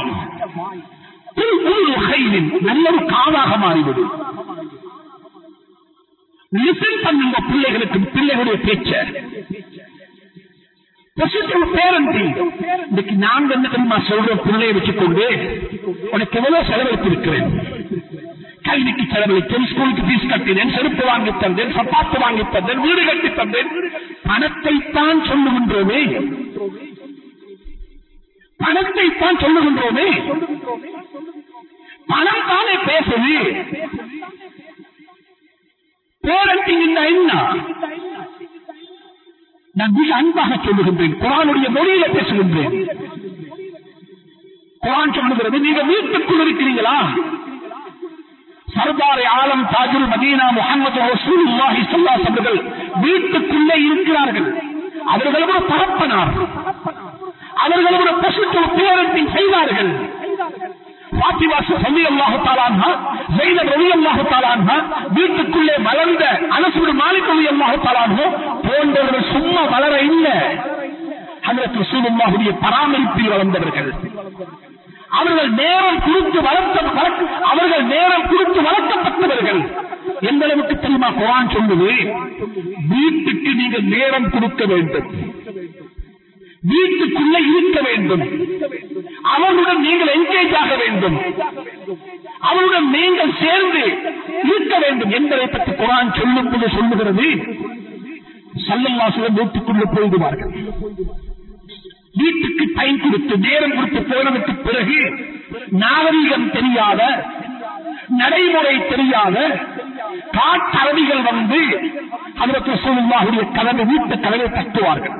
நல்ல ஒரு காவாக மாறிவிடு லிசன் பண்ணுங்க பிள்ளைகளுக்கு பிள்ளைகளுடைய பேச்ச பேரண்டிங் இன்னைக்கு நாங்க என்ன தெரியுமா சொல்ற பிள்ளையை வச்சுக்கொண்டு உனக்கு எவ்வளவு செலவழித்திருக்கிறேன் கல்விக்கு செலவழித்தேன் ஸ்கூலுக்கு பீஸ் கட்டினேன் செருப்பு வாங்கி தந்தேன் சப்பாத்து வாங்கி தந்தேன் வீடு கட்டி தந்தேன் பணத்தை தான் சொல்லுகின்றோமே பணத்தை தான் சொல்லுகின்றோமே பணம் தானே பேசுது பேரண்டிங் என்ன நான் மிக அன்பாக சொல்லுகின்றேன் குரானுடைய மொழியில பேசுகின்றேன் குரான் சொல்லுகிறது நீங்க வீட்டுக்குள் இருக்கிறீங்களா சர்தாரை ஆலம் தாஜுல் மதீனா முகமது ரசூலுல்லாஹி ஸல்லல்லாஹு அலைஹி அவர்கள் வீட்டுக்குள்ளே இருக்கிறார்கள் அவர்களும் ஒரு தகப்பனார் அவர்களும் ஒரு பசுக்கு பேரண்டிங் செய்வார்கள் பாத்திமா சல்லி அல்லாஹு தாலான்ஹா ஜெயினப் ரவி அல்லாஹு தாலான்ஹா வீட்டுக்குள்ளே வளர்ந்த அனசுடு மாலிக் ரவி அல்லாஹு தாலான்ஹோ போன்றவர்கள் சும்மா வளர இல்லை ஹஜரத் ரசூலுல்லாஹுடைய பராமரிப்பில் வளர்ந்தவர்கள் அவர்கள் நேரம் குறித்து வளர்த்த வளர்க்க- அவர்கள் நேரம் குறித்து வளர்க்கப்பட்டவர்கள் எந்த அளவுக்கு தெரியுமா குரான் சொல்லுது வீட்டுக்கு நீங்கள் நேரம் கொடுக்க வேண்டும் வீட்டுக்குள்ளே இருக்க வேண்டும் அவர்களுடன் நீங்கள் என்கேஜ் ஆக வேண்டும் அவருடன் நீங்கள் சேர்ந்து இருக்க வேண்டும் என்பதை பற்றி குரான் சொல்லும் போது சொல்லுகிறது சல்லல்லாசுடன் வீட்டுக்குள்ளே போயிடுவார்கள் வீட்டுக்கு டைம் கொடுத்து நேரம் கொடுத்து போனதுக்கு பிறகு நாகரீகம் தெரியாத நடைமுறை தெரியாத காட்டரவிகள் வந்து அதற்கு சொல்லுவாருடைய கதவை வீட்டு கதவை தட்டுவார்கள்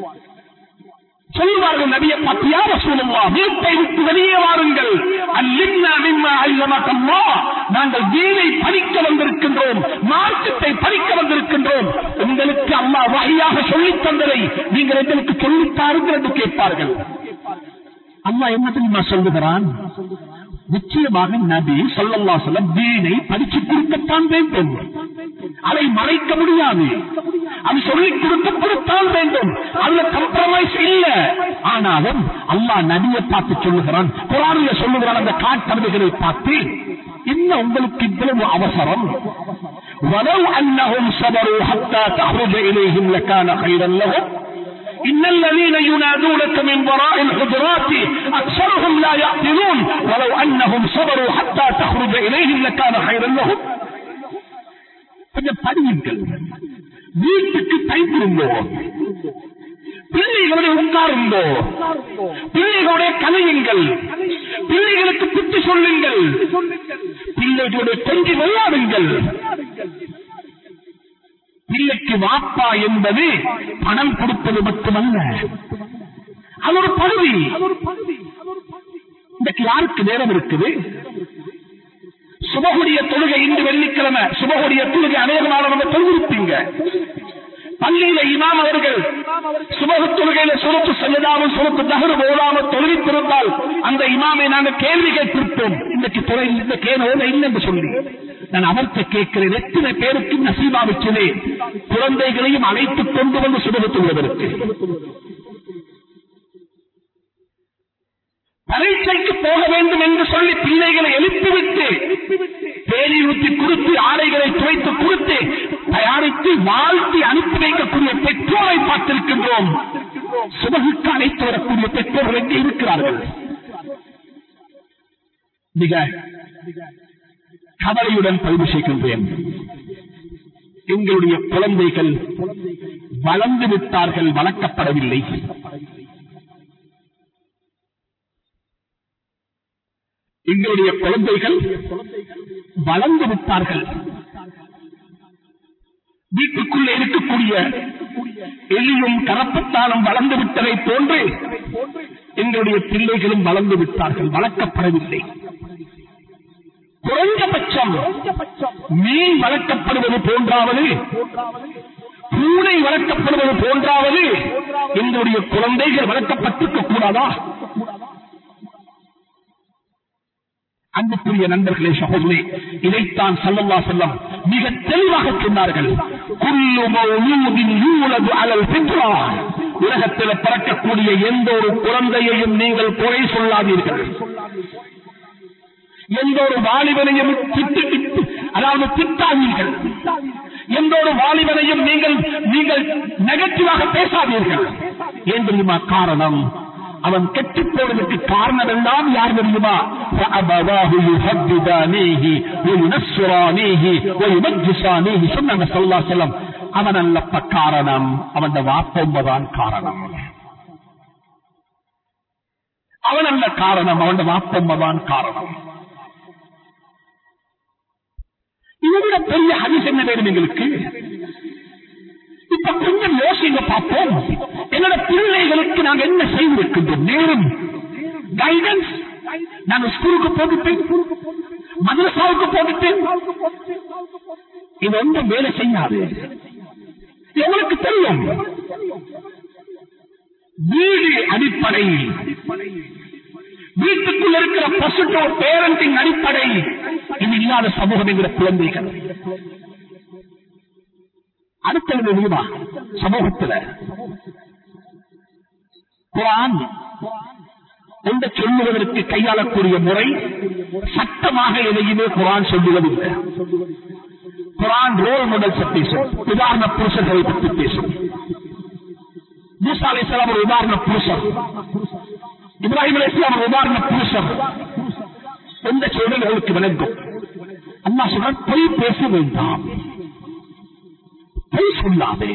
சொல்லுவார்கள் நபியை பத்தியா ரசூலுல்லா வீட்டை விட்டு வெளியே வாருங்கள் அல்லின்னா மிம்மா அல்லமக்கல்லா நாங்கள் வீணை படிக்க வந்திருக்கின்றோம் மார்க்கத்தை படிக்க வந்திருக்கின்றோம் உங்களுக்கு அல்லாஹ் வகையாக சொல்லித் தந்ததை நீங்கள் எங்களுக்கு சொல்லித் தாருங்கள் என்று கேட்பார்கள் அல்லாஹ் என்ன தெரியுமா சொல்லுகிறான் நிச்சயமாக நபி சொல்லல்லா சொல்லம் வீணை படிச்சு கொடுக்கத்தான் வேண்டும் அதை மறைக்க முடியாது அது சொல்லிக் கொடுக்கப்படத்தான் வேண்டும் அதுல கம்ப்ரமைஸ் இல்ல ஆனாலும் அல்லாஹ் நபியை பார்த்து சொல்லுகிறான் குரானில சொல்லுகிறான் அந்த காட்டவர்களை பார்த்து என்ன உங்களுக்கு இவ்வளவு அவசரம் ولو أنهم صبروا حتى تخرج إليهم لكان خيرا لهم إن الذين ينادونك من وراء الحجرات أكثرهم لا يعقلون ولو أنهم صبروا حتى تخرج إليهم لكان خيرا لهم கொஞ்சம் படியுங்கள் வீட்டுக்கு டைம் இருந்தோ பிள்ளைகளோட உட்காருந்தோ பிள்ளைகளோட கலையுங்கள் பிள்ளைகளுக்கு புத்தி சொல்லுங்கள் பிள்ளைகளோட கொஞ்சி விளையாடுங்கள் பிள்ளைக்கு வாப்பா என்பது பணம் கொடுப்பது மட்டுமல்ல அது ஒரு பகுதி இன்றைக்கு யாருக்கு நேரம் இருக்குது சுபகுடைய தொழுகை இன்று வெள்ளிக்கிழமை சுபகுடைய தொழுகை அநேகமான நம்ம தொழுவிருப்பீங்க பள்ளியில இமாம் அவர்கள் சுபகு தொழுகையில சுரத்து செல்லதாமல் சுரத்து தகரு போதாமல் தொழுவித்திருந்தால் அந்த இமாமை நாங்கள் கேள்வி கேட்டிருப்போம் இன்றைக்கு துறை இந்த கேனோட இல்லை என்று சொல்லி நான் அவர்கிட்ட கேட்கிறேன் எத்தனை பேருக்கு நசீபா வச்சதே குழந்தைகளையும் அழைத்துக் கொண்டு வந்து சுபகு தொழுவதற்கு பரீட்சைக்கு போக வேண்டும் என்று சொல்லி பிள்ளைகளை எழுப்பிவிட்டு தேனி ஊற்றி கொடுத்து ஆடைகளை துவைத்து கொடுத்து தயாரித்து வாழ்த்தி அனுப்பி வைக்கக்கூடிய பெற்றோரை பார்த்திருக்கின்றோம் சுபகுக்கு அழைத்து வரக்கூடிய பெற்றோர்கள் எங்கே இருக்கிறார்கள் மிக கவலையுடன் பதிவு செய்கின்றேன் எங்களுடைய குழந்தைகள் வளர்ந்து விட்டார்கள் வளர்க்கப்படவில்லை எங்களுடைய குழந்தைகள் வளர்ந்து விட்டார்கள் வீட்டுக்குள்ளே இருக்கக்கூடிய எலியும் கரப்பத்தாலும் வளர்ந்து விட்டதை போன்று எங்களுடைய பிள்ளைகளும் வளர்ந்து விட்டார்கள் வளர்க்கப்படவில்லை குறைந்தபட்சம் மீன் வளர்க்கப்படுவது போன்றாவது பூனை வளர்க்கப்படுவது போன்றாவது எங்களுடைய குழந்தைகள் வளர்க்கப்பட்டிருக்க கூடாதா அன்புக்குரிய நண்பர்களே சகோதரே இதைத்தான் சல்லல்லா செல்லம் மிக தெளிவாக சொன்னார்கள் குல்லு மௌலூதின் யூலது அலல் ஃபித்ரா உலகத்தில் பிறக்கக்கூடிய எந்த ஒரு குழந்தையையும் நீங்கள் குறை சொல்லாதீர்கள் எந்த ஒரு வாலிபனையும் திட்டு திட்டு அதாவது திட்டாதீர்கள் எந்த ஒரு வாலிபனையும் நீங்கள் நீங்கள் நெகட்டிவாக பேசாதீர்கள் ஏன் தெரியுமா காரணம் அவன் கெட்டு போவதற்கு காரணம் எல்லாம் யார் தெரியுமா فأبواه يهددانيه وينصرانيه ويمجسانيه சொன்னாங்க ஸல்லல்லாஹு அலைஹி வஸல்லம் அவன் அல்லப்ப காரணம் அவன் வாப்பம்பதான் காரணம் அவன் அல்ல காரணம் அவன் வாப்பம்மா தான் காரணம் இதை விட பெரிய ஹரிஸ் என்ன வேணும் எங்களுக்கு இப்ப கொஞ்சம் யோசிங்க பார்ப்போம் என்னோட பிள்ளைகளுக்கு நாங்க என்ன செய்திருக்கின்றோம் நேரம் கைடன்ஸ் நாங்க ஸ்கூலுக்கு போட்டுட்டேன் மதரசாவுக்கு போட்டுட்டேன் இது ஒன்றும் வேலை செய்யாது எங்களுக்கு தெரியும் வீடு அடிப்படை வீட்டுக்குள் இருக்கிற பசுட்டோ பேரண்டிங் அடிப்படை இது இல்லாத சமூகம் என்கிற குழந்தைகள் அடுத்தது நீவா சமூகத்துல குரான் எந்த சொல்லுவதற்கு கையாளக்கூடிய முறை சட்டமாக எதையுமே குரான் சொல்லுவதில்லை குரான் ரோல் மாடல்ஸ் பேசும் உதாரண புருஷர்களை பற்றி பேசும் மூசா அலை இஸ்லாம் ஒரு உதாரண புருஷர் இப்ராஹிம் அலை இஸ்லாம் ஒரு உதாரண புருஷர் எந்த சொல்லுகளுக்கு விளங்கும் அம்மா சொல்ற பொய் பேச வேண்டாம் பொய் சொல்லாதே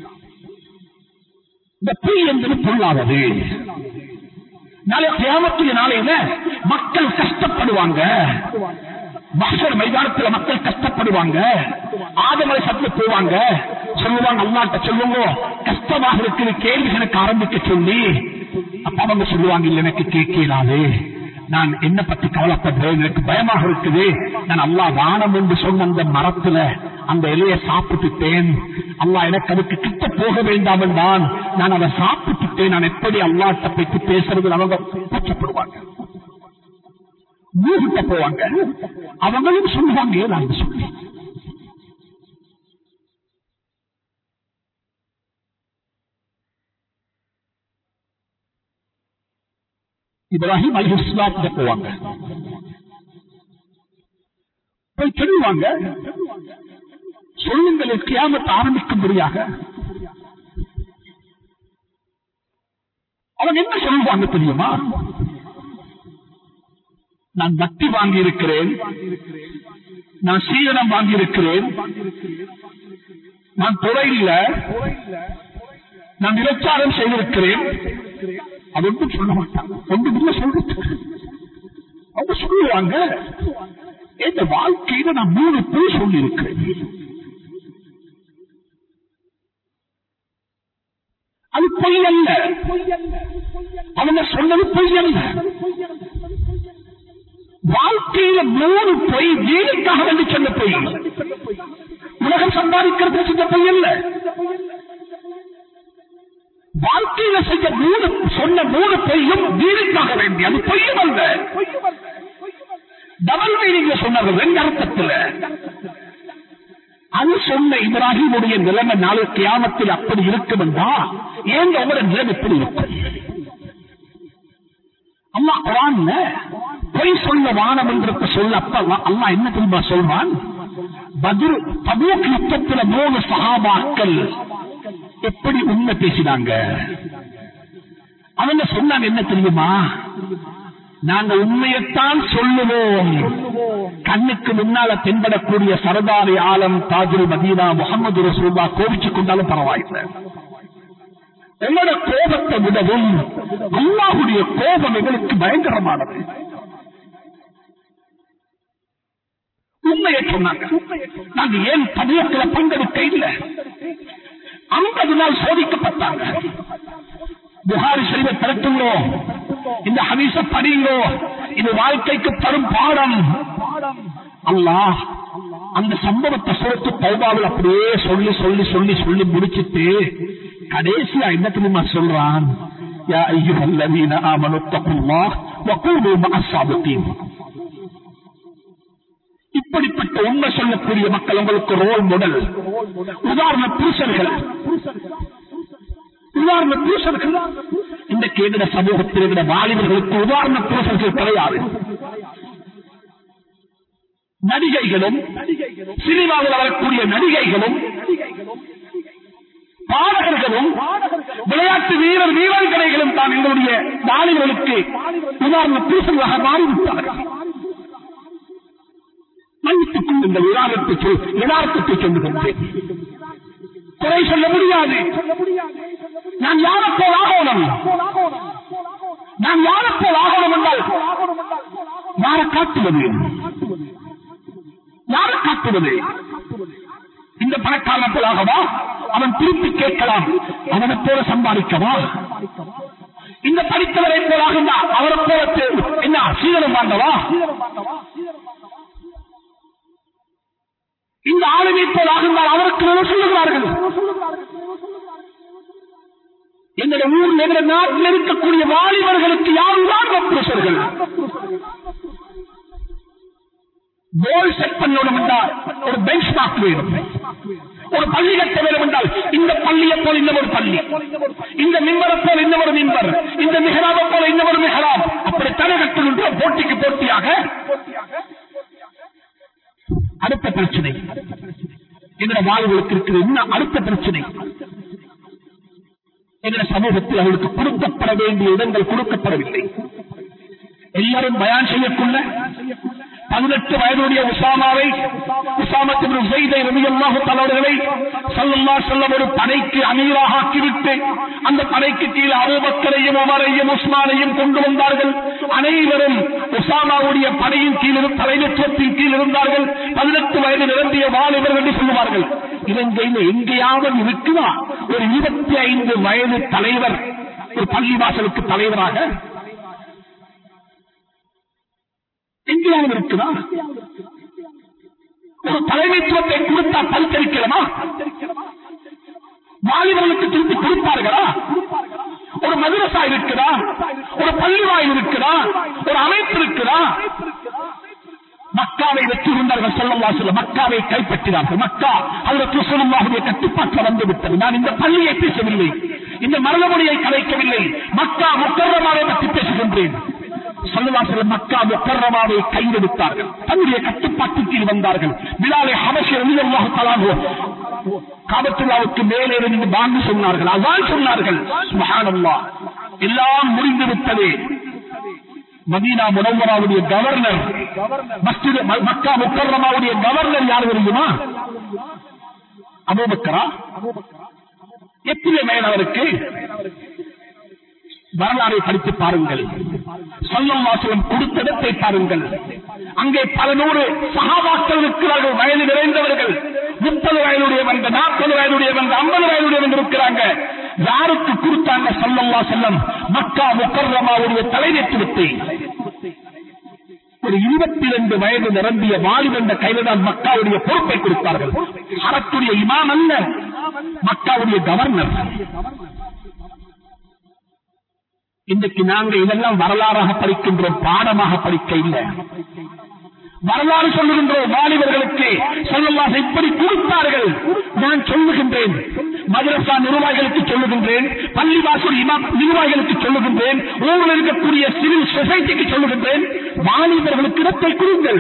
இந்த பொய் என்பது பொல்லாதது நாளை கியாமத்துடைய நாளையில மக்கள் கஷ்டப்படுவாங்க மகர் மைதானத்துல மக்கள் கஷ்டப்படுவாங்க ஆதமலை சத்து போவாங்க சொல்லுவாங்க அல்லாட்ட சொல்லுங்க கஷ்டமாக இருக்குது கேள்வி எனக்கு ஆரம்பிக்க சொல்லி அப்ப அவங்க சொல்லுவாங்க இல்ல எனக்கு கேட்கிறாது நான் என்ன பத்தி கவலைப்படுறேன் எனக்கு பயமாக இருக்குது நான் அல்லா வானம் என்று சொன்ன அந்த மரத்துல அந்த இலையை சாப்பிட்டுட்டேன் அல்லா எனக்கு அதுக்கு கிட்ட போக வேண்டாம் என்றான் நான் அதை சாப்பிட்டுட்டேன் நான் எப்படி அல்லாட்ட பற்றி பேசுறது அவங்க கூச்சப்படுவாங்க ஊர்கிட்ட போவாங்க அவங்களும் சொல்லுவாங்க நான் சொல்லி இப்ராஹிம் அலி இஸ்லாம் போவாங்க போய் சொல்லுவாங்க சொல்லுங்கள் கியாமத்தை ஆரம்பிக்கும்படியாக அவங்க என்ன சொல்லுவாங்க தெரியுமா நான் பக்தி வாங்கி இருக்கிறேன் நான் சீதனம் வாங்கி இருக்கிறேன் நான் துறையில் நான் விபச்சாரம் செய்திருக்கிறேன் அது ஒன்றும் சொல்ல மாட்டாங்க ஒன்றும் சொல்றது அவங்க சொல்லுவாங்க இந்த வாழ்க்கையில நான் மூணு பேர் சொல்லி இருக்கிறேன் அது பொய் அல்ல அவங்க சொன்னது பொய் அல்ல வாழ்க்கையில மூணு பொய் வீடுக்காக வேண்டி சொன்ன பொய் உலகம் சம்பாதிக்கிறது சொன்ன பொய் அல்ல வாழ்க்கையில செய்ய மூணு சொன்ன மூணு பொய்யும் வீடுக்காக வேண்டி அது பொய்யும் அல்ல டபுள் மீனிங்ல சொன்னார்கள் ரெண்டு அர்த்தத்துல அது சொன்ன இப்ராஹிமுடைய நிலைமை நாளை கியாமத்தில் அப்படி இருக்கும் என்றா ஏன் உங்களோட நிலைமை எப்படி இருக்கும் அம்மா குரான்ல பொய் சொல்ல வானம் என்று சொல்ல அப்ப அம்மா என்ன தெரியுமா சொல்வான் பதில் தபூக் யுத்தத்துல மூணு சகாபாக்கள் எப்படி உண்மை பேசினாங்க அவங்க சொன்னாங்க என்ன தெரியுமா நாங்க உண்மையைத்தான் சொல்லுவோம் கண்ணுக்கு முன்னால தென்படக்கூடிய சரதாரி ஆலம் தாஜுல் மதீனா முகமது ரசூல்லா கோபிச்சு கொண்டாலும் பரவாயில்லை உங்களோட கோபத்தை விடவும் அல்லாஹுடைய கோபம் எங்களுக்கு பயங்கரமானது உண்மையை சொன்னாங்க நாங்க ஏன் தமிழத்தில் பங்கெடுக்க இல்லை ஐம்பது நாள் சோதிக்கப்பட்டாங்க புகாரி செய்த திரட்டுங்களோ இந்த ஹதீஸ படிங்கோ இது வாழ்க்கைக்கு தரும் பாடம் அல்லாஹ் அந்த சம்பவத்தை சொல்லிட்டு பௌபாவில் அப்படியே சொல்லி சொல்லி சொல்லி சொல்லி முடிச்சிட்டு கடைசியா என்ன தெரியுமா சொல்றான் யா ஐயுஹல்லதீன ஆமனு தக்குல்லாஹ் வகூனு மஅஸ்ஸாபிகீன் இப்படிப்பட்ட உண்மை சொல்லக்கூடிய மக்கள் உங்களுக்கு ரோல் மாடல் உதாரண புருஷர்கள் உதாரண புருஷர்கள் இந்த கேடுட சமூகத்தில் இருக்கிற வாலிபர்களுக்கு உதாரண புருஷர்கள் கிடையாது நடிகைகளும் சினிமாவில் வரக்கூடிய நடிகைகளும் பாடகர்களும் விளையாட்டு வீரர் வீராங்கனைகளும் தான் எங்களுடைய வாலிபர்களுக்கு உதாரண புருஷர்களாக மாறிவிட்டார்கள் மன்னித்துக் கொள்ளுங்கள் உதாரணத்தை சொல் யதார்த்தத்தை சொல்லுகின்றேன் குறை சொல்ல முடியாது நான் யாரை போல் ஆகணும் நான் யாரை போல் ஆகணும் என்றால் யாரை காட்டுவது யாரை காட்டுவது இந்த பணக்காரனை போல் ஆகவா அவன் திருப்பி கேட்கலாம் அவனை போல சம்பாதிக்கவா இந்த படித்தவரை போலாக அவரை போல தே- என்ன சீதனம் வாழ்ந்தவா இந்த ஆளுமை போலாக அவருக்கு என்ன சொல்லுகிறார்கள் எங்களுடைய ஊரில் எங்களுடைய நாட்டில் இருக்கக்கூடிய வாலிபர்களுக்கு யாருதான் புருஷர்கள் கோல் செட் பண்ணணும் என்றால் ஒரு பெஞ்ச் மார்க் வேணும் ஒரு பள்ளி கட்ட வேண்டும் என்றால் இந்த பள்ளியை போல் இந்த ஒரு பள்ளி இந்த மின்பரை போல் இந்த ஒரு மின்பர் இந்த மிகராவை போல இந்த ஒரு மிகராம் அப்படி தலை கட்டுகின்ற போட்டிக்கு போட்டியாக அடுத்த பிரச்சனை எங்களுடைய வாழ்வுகளுக்கு இருக்கிற இன்னும் அடுத்த பிரச்சனை எங்களுடைய சமூகத்தில் அவர்களுக்கு கொடுக்கப்பட வேண்டிய இடங்கள் கொடுக்கப்படவில்லை எல்லாரும் பயான் செய்யக்குள்ள பதினெட்டு வயதுடைய உசாமாவை உசாமத்தின் செய்தை ரவியல்லாஹு தலைவர்களை சல்லல்லா செல்லம் ஒரு படைக்கு அமீராக ஆக்கிவிட்டு அந்த படைக்கு கீழே அபூபக்கரையும் உமரையும் உஸ்மானையும் கொண்டு வந்தார்கள் அனைவரும் உசாமாவுடைய படையின் கீழ் இரு- தலைமைத்துவத்தின் கீழ் இருந்தார்கள் பதினெட்டு வயது நிரம்பிய வாலிபர்கள் என்று சொல்லுவார்கள் இலங்கையில் எங்கேயாவது இருக்குதா ஒரு இருபத்தி ஐந்து வயது தலைவர் ஒரு பள்ளிவாசலுக்கு தலைவராக எங்கேயாவது இருக்குதா ஒரு தலைமைத்துவத்தை கொடுத்தா பல்கரிக்கிறமா வாலிபர்களுக்கு திருப்பி கொடுப்பார்களா ஒரு மதுரசா இருக்குதா ஒரு பள்ளிவாய் இருக்குதா ஒரு அமைப்பு இருக்குதா மக்காவை வெற்றி கொண்டார்கள் சொல்லல்லா சொல்ல மக்காவை கைப்பற்றினார்கள் மக்கா அதற்கு சொல்லல்லாவுடைய கட்டுப்பாட்டில் வந்து விட்டது நான் இந்த பள்ளியை பேசவில்லை இந்த மரணமொழியை கலைக்கவில்லை மக்கா முக்கரமாவை பற்றி பேசுகின்றேன் சொல்லவாசல் மக்கா முக்கரமாவை கைது விட்டார்கள் தன்னுடைய கட்டுப்பாட்டுக்கு கீழ் வந்தார்கள் பிலாலை ஹபஷி ரலியல்லாஹு தஆலா காபத்துல்லாவுக்கு மேலே இருந்து வாங்கி சொன்னார்கள் அதான் சொன்னார்கள் சுப்ஹானல்லாஹ் எல்லாம் முடிந்து விட்டது மதீனா முனவராவுடைய கவர்னர் மஸ்ஜித் ம- மக்கா முக்கர்ரமாவுடைய கவர்னர் யார் தெரியுமா அபூபக்கரா எத்தனை மேல் அவருக்கு வரலாறை படித்து பாருங்கள் சொல்லும் வாசலம் கொடுத்த இடத்தை பாருங்கள் அங்கே பல நூறு சகாபாக்கள் இருக்கிறார்கள் வயது நிறைந்தவர்கள் முப்பது வயதுடையவன் நாற்பது வயதுடையவன் ஐம்பது வயதுடையவன் இருக்கிறாங்க யாருக்கு கொடுத்தாங்க சொல்லல்லா செல்லம் மக்கா முக்கர்ரமாவுடைய தலைமைத்துவத்தை ஒரு இருபத்தி இரண்டு வயது நிரம்பிய வாலிபந்த கையில தான் மக்காவுடைய பொறுப்பை கொடுத்தார்கள் அரத்துடைய இமாம் அல்ல மக்காவுடைய கவர்னர் இன்றைக்கு நாங்க இதெல்லாம் வரலாறாக படிக்கின்றோம் பாடமாக படிக்க இல்லை வரலாறு சொல்லுகின்றோம் வாலிபர்களுக்கு சொல்லலாம் இப்படி கொடுத்தார்கள் நான் சொல்லுகின்றேன் மதரசா நிர்வாகிகளுக்கு சொல்லுகின்றேன் பள்ளிவாசல் இமாம் நிர்வாகிகளுக்கு சொல்லுகின்றேன் ஊரில் இருக்கக்கூடிய சிவில் சொசைட்டிக்கு சொல்லுகின்றேன் வாலிபர்களுக்கு இடத்தை கொடுங்கள்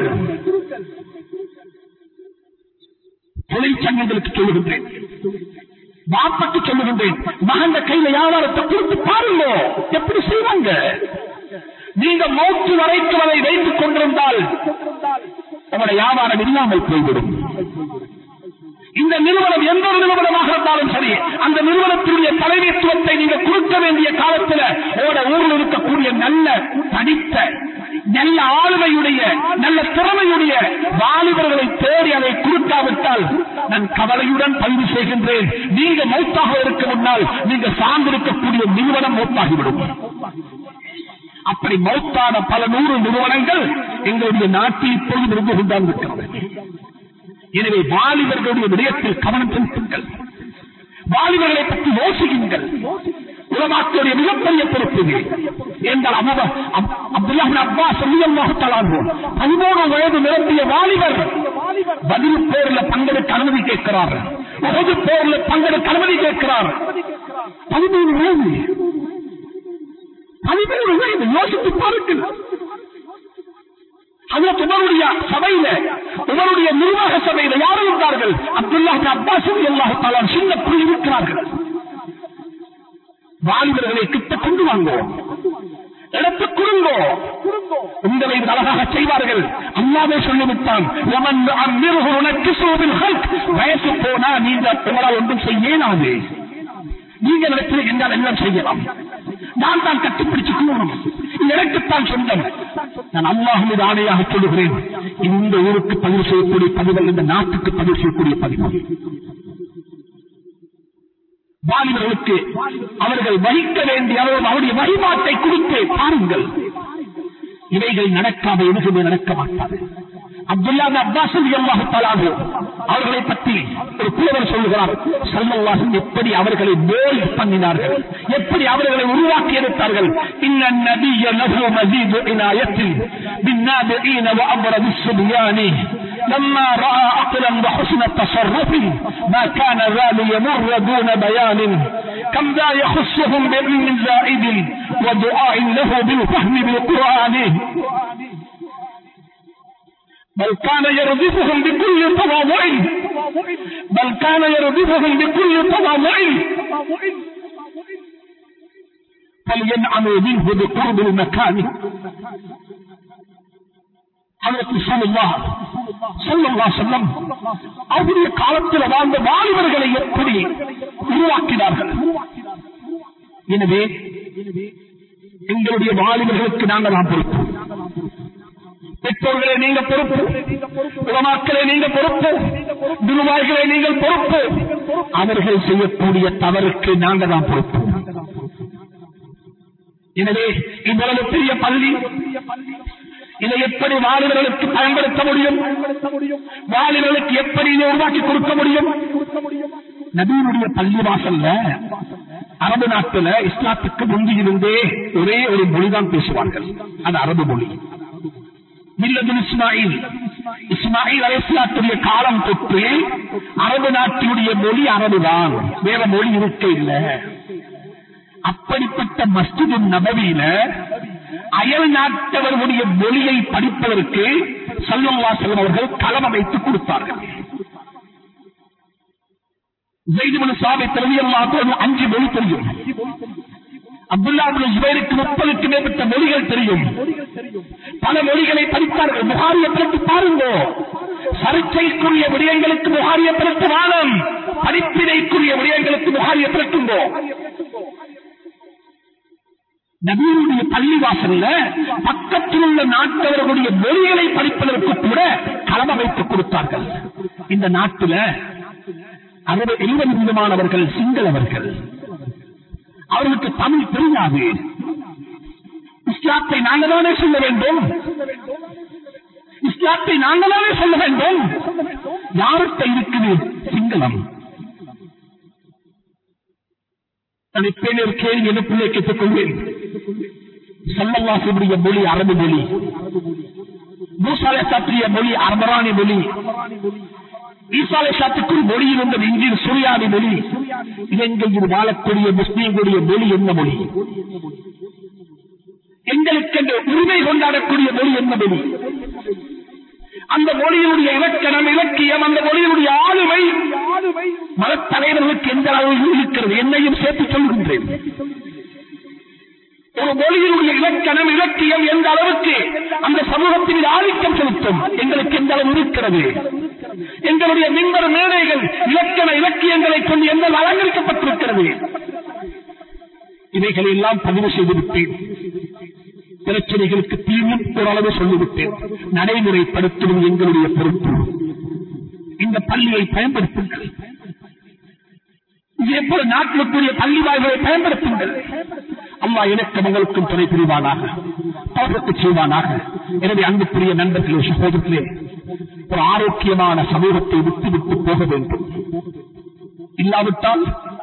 தொழிற்சங்கங்களுக்கு சொல்லுகின்றேன் வாப்பக்கு சொல்லுகின்றேன் மகந்த கையில வியாபாரத்தை கொடுத்து பாருங்க எப்படி செய்வாங்க நீங்க மௌத்து வரைக்கும் அதை வைத்துக் கொண்டிருந்தால் உங்களுடைய வியாபாரம் இல்லாமல் போய்விடும் இந்த நிறுவனம் எந்த ஒரு நிறுவனமாக இருந்தாலும் சரி அந்த நிறுவனத்தினுடைய தலைமைத்துவத்தை நீங்க கொடுக்க வேண்டிய காலத்துல உங்களோட ஊரில் இருக்கக்கூடிய நல்ல படித்த நல்ல ஆளுமையுடைய நல்ல திறமையுடைய வாலிபர்களை தேடி அதை கொடுக்காவிட்டால் நான் கவலையுடன் பதிவு செய்கின்றேன் நீங்க மௌத்தாக இருக்க முன்னால் நீங்க சார்ந்திருக்கக்கூடிய நிறுவனம் மௌத்தாகிவிடும் அப்படி மௌத்தான பல நூறு நிறுவனங்கள் எங்களுடைய நாட்டில் இப்பொழுது இருந்து கொண்டாந்து இருக்கிறது எனவே வாலிபர்களுடைய விடயத்தில் கவனம் செலுத்துங்கள் வாலிபர்களை பற்றி யோசிக்குங்கள் உலமாக்களுடைய மிகப்பெரிய பொறுப்பு இது. என்றால் அபுப அப்- அப்துல்லாஹ் பின் அப்பாஸ் ரலியல்லாஹு தஆலா அன்ஹு பதிமூணு வயது நிரம்பிய வாலிபர் பதில் போர்ல பங்கெடுக்க அனுமதி கேட்கிறார் உகது போர்ல பங்கெடுக்க அனுமதி கேட்கிறார் பதிமூணு வயது பதிமூணு வயது யோசித்து பாருங்கள் அதற்கு உமருடைய சபையில உமருடைய நிர்வாக சபையில யார் இருந்தார்கள் அப்துல்லா அப்பாஸ் அல்லாஹு தாலா சின்ன புள்ளி இருக்கிறார்கள் வாலிபர்களை கிட்ட கொண்டு வாங்குவோம் எடுத்து குறுங்கோ உங்களை இது அழகாக செய்வார்கள் அல்லாவே சொல்லிவிட்டான் "வமன் அம்மிருஹு நக்கிசுஹு பில் ஹல்க்." வயசு போனா நீங்க உங்களால் ஒன்றும் செய்ய இயலாது நீங்க நினைச்சது என்றால் எல்லாம் செய்யலாம் நான் தான் கட்டுப்பிடிச்சு கூறணும் இது எனக்குத்தான் சொந்தம் நான் அல்லாஹ் மீது ஆணையாக சொல்லுகிறேன் இந்த ஊருக்கு பதிவு செய்யக்கூடிய பதிவு இந்த நாட்டுக்கு பதிவு செய்யக்கூடிய பதிவு வாலிபர்களுக்கு அவர்கள் வகிக்க வேண்டிய அளவு அவருடைய வழிபாட்டை கொடுத்து பாருங்கள் இவைகள் நடக்காத எதுவுமே நடக்க மாட்டாது அப்துல்லா அப்பாஸ் அல்லாஹு தலாது அவர்களை பற்றி ஒரு புலவர் சொல்லுகிறார் சல்லல்லாஹும் எப்படி அவர்களை போல் பண்ணினார்கள் எப்படி அவர்களை உருவாக்கி எடுத்தார்கள் இன்ன நபிய லஹு மஸீது இனாயத்தில் பின்னாபிஈன வஅப்ரது الصبيان لما رأى عقلا وحسن تصرف ما كان ذا ليمر دون بيان كم ذا يخصهم بعلم زائد ودعاء له بالفهم بالقرآن بل كان يرضفهم بكل تواضع بل كان يرضفهم بكل تواضع فلينعموا منه بقرب المكان அவருடைய காலத்தில் வாழ்ந்த வாலிபர்களை எப்படி உருவாக்கினார்கள் எனவே எங்களுடைய வாலிபர்களுக்கு நாங்கள் நாம் பொறுப்பு பெற்றோர்களே நீங்க பொறுப்பு உலமாக்களே நீங்க பொறுப்பு நிர்வாகிகளே நீங்கள் பொறுப்பு அவர்கள் செய்யக்கூடிய தவறுக்கு நாங்கள் தான் பொறுப்பு எனவே இவ்வளவு பெரிய பள்ளி இதை எப்படி வாலிபர்களுக்கு பயன்படுத்த முடியும் வாலிபர்களுக்கு எப்படி இதை உருவாக்கி கொடுக்க முடியும் நபீனுடைய பள்ளி வாசல்ல அரபு நாட்டுல இஸ்லாத்துக்கு முந்தியிருந்தே ஒரே ஒரு மொழிதான் பேசுவார்கள் அது அரபு மொழி மில்லதுல் இஸ்மாயில் இஸ்மாயில் அலிஸ்லாத்துடைய காலம் தொட்டு அரபு நாட்டினுடைய மொழி அரபுதான் வேற மொழி இருக்க இல்லை அப்படிப்பட்ட மஸ்ஜிது நபவியில அயல் நாட்டவர்களுடைய மொழியை படிப்பதற்கு சல்லுல்லா செல்வம் அவர்கள் களம் அமைத்து கொடுத்தார்கள் சாமி திறமையல்லாத அஞ்சு மொழி தெரியும் அப்துல்லா ஜுபைருக்கு முப்பதுக்கு மேற்பட்ட மொழிகள் தெரியும் பல மொழிகளை படித்தார்கள் புகாரிய பிறகு பாருங்க சர்ச்சைக்குரிய விடயங்களுக்கு புகாரிய பிறகு வாழும் படிப்பினைக்குரிய விடயங்களுக்கு புகாரிய பிறக்குங்கோ நபீனுடைய பள்ளிவாசல்ல பக்கத்தில் உள்ள நாட்டவர்களுடைய மொழிகளை படிப்பதற்கு கூட களம் அமைத்துக் கொடுத்தார்கள் இந்த நாட்டில அறுபது எழுபது விதமானவர்கள் சிங்களவர்கள் அவர்களுக்கு தமிழ் தெரியாது இஸ்லாத்தை நாங்களானே சொல்ல வேண்டும் இஸ்லாத்தை நாங்களானே சொல்ல வேண்டும் யார்கிட்ட இருக்குது சிங்களம் நான் இப்பேன் ஒரு கேள்வி எனக்குள்ளே கேட்டுக் கொள்வேன் சல்லல்லாசுடைய மொழி அரபு மொழி மூசாலை சாற்றிய மொழி அரபராணி மொழி ஈசாலை சாத்துக்குள் மொழி இருந்த இஞ்சில் சூரியாதி மொழி இலங்கையில் வாழக்கூடிய முஸ்லீம்களுடைய மொழி என்ன மொழி எங்களுக்கு உரிமை கொண்டாடக்கூடிய மொழி என்ன மொழி அந்த மொழியினுடைய இலக்கணம் இலக்கியம் அந்த மொழியினுடைய ஆளுமை மதத்தலைவர்களுக்கு எந்த அளவு இருக்கிறது என்னையும் சேர்த்து சொல்கின்றேன் ஒரு மொழியினுடைய இலக்கணம் இலக்கியம் எந்த அளவுக்கு அந்த சமூகத்தின் ஆதிக்கம் செலுத்தும் எங்களுக்கு எந்த அளவு இருக்கிறது எங்களுடைய மின்பர் மேடைகள் இலக்கண இலக்கியங்களை கொண்டு எந்த அலங்கரிக்கப்பட்டிருக்கிறது இவைகளை எல்லாம் பதிவு செய்துவிட்டேன் பிரச்சனைகளுக்கு தீர்வும் ஓரளவு சொல்லிவிட்டேன் நடைமுறைப்படுத்துவது எங்களுடைய பொறுப்பு இந்த பள்ளியை பயன்படுத்துங்கள் இதே போல நாட்டிற்குரிய பள்ளி வாய்களை பயன்படுத்துங்கள் அம்மா எனக்கு உங்களுக்கும் துணை புரிவானாக தோட்டத்து செய்வானாக எனவே அன்புக்குரிய நண்பர்களே சகோதரர்களே ஒரு ஆரோக்கியமான சமூகத்தை விட்டு விட்டு போக வேண்டும் இல்லாவிட்டால்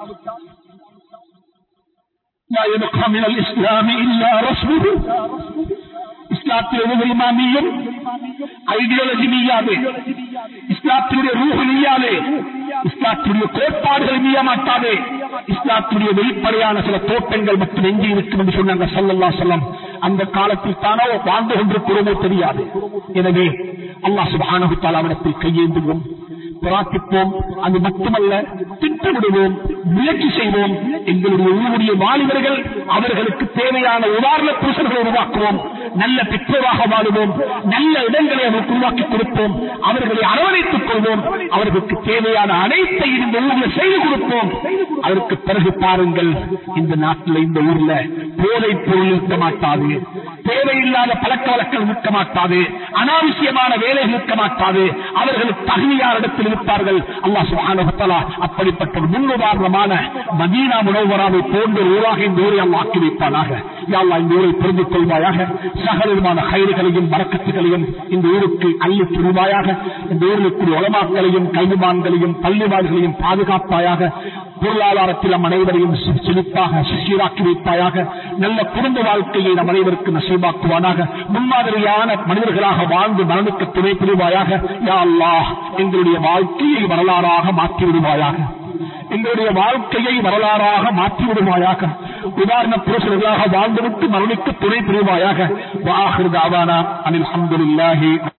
لا يبقى من الإسلام إلا رسمه இஸ்லாத்தில் எது இமாமியம் ஐடியாலஜி நீயாது இஸ்லாத்தினுடைய ரூஹ் நீயாது இஸ்லாத்தினுடைய கோட்பாடுகள் நீய மாட்டாதே இஸ்லாத்தினுடைய வெளிப்படையான சில தோட்டங்கள் மட்டும் எங்கே இருக்கும் என்று சொன்னாங்க சல்லல்லா சொல்லம் அந்த காலத்தில் தானோ வாழ்ந்து கொண்டிருக்கிறோமோ தெரியாது எனவே அல்லாஹ் சுபானகுத்தால் அவனத்தில் கையேந்துவோம் பிரார்த்திப்போம் அது மட்டுமல்ல திட்டமிடுவோம் முயற்சி செய்வோம் எங்களுடைய ஊருடைய வாலிபர்கள் அவர்களுக்கு தேவையான உதாரண புருஷர்களை உருவாக்குவோம் நல்ல பெற்றோராக வாழுவோம் நல்ல இடங்களை அவர்களுக்கு உருவாக்கி கொடுப்போம் அவர்களை அரவணைத்துக் கொள்வோம் அவர்களுக்கு தேவையான அனைத்தையும் இந்த ஊரில் செய்து கொடுப்போம் அதற்கு பிறகு பாருங்கள் இந்த நாட்டில் இந்த ஊர்ல போதைப் பொருள் இருக்க மாட்டாது தேவையில்லாத பழக்க வழக்கம் இருக்க மாட்டாது அனாவசியமான வேலைகள் இருக்க மாட்டாது அவர்களுக்கு தகுதியான இடத்தில் இருப்பார்கள் அல்லாஹ் சுப்ஹானஹு வ தஆலா அப்படிப்பட்ட ஒரு முன்னுதாரணமான மதீனா முனவராவை போன்ற ஒரு ஊராக இந்த ஊரை அல்லாஹ் ஆக்கி வைப்பானாக யா அல்லாஹ் இந்த ஊரை புரிந்து கொள்வாயாக சகலமான கயிறுகளையும் மரக்கத்துகளையும் இந்த ஊருக்கு அள்ளி புரிவாயாக இந்த ஊரில் இருக்கக்கூடிய உலமாக்களையும் கல்விமான்களையும் பள்ளிவாள்களையும் பாதுகாப்பாயாக பொருளாதாரத்தில் நம் அனைவரையும் செ- செழிப்பாக சீராக்கி வைப்பாயாக நல்ல குடும்ப வாழ்க்கையை நம் அனைவருக்கு நசீபாக்குவானாக முன்மாதிரியான மனிதர்களாக வாழ்ந்து மரணுக்கு துணை புரிவாயாக யா அல்லாஹ் எங்களுடைய வாழ்க்கையை வரலாறாக மாற்றி விடுவாயாக எங்களுடைய வாழ்க்கையை வரலாறாக மாற்றி விடுவாயாக உதாரண புருஷர்களாக வாழ்ந்துவிட்டு மரணிக்கு துணை புரிவாயாக வாஹிருதாவானா அனில் அஹமதுல்லாஹி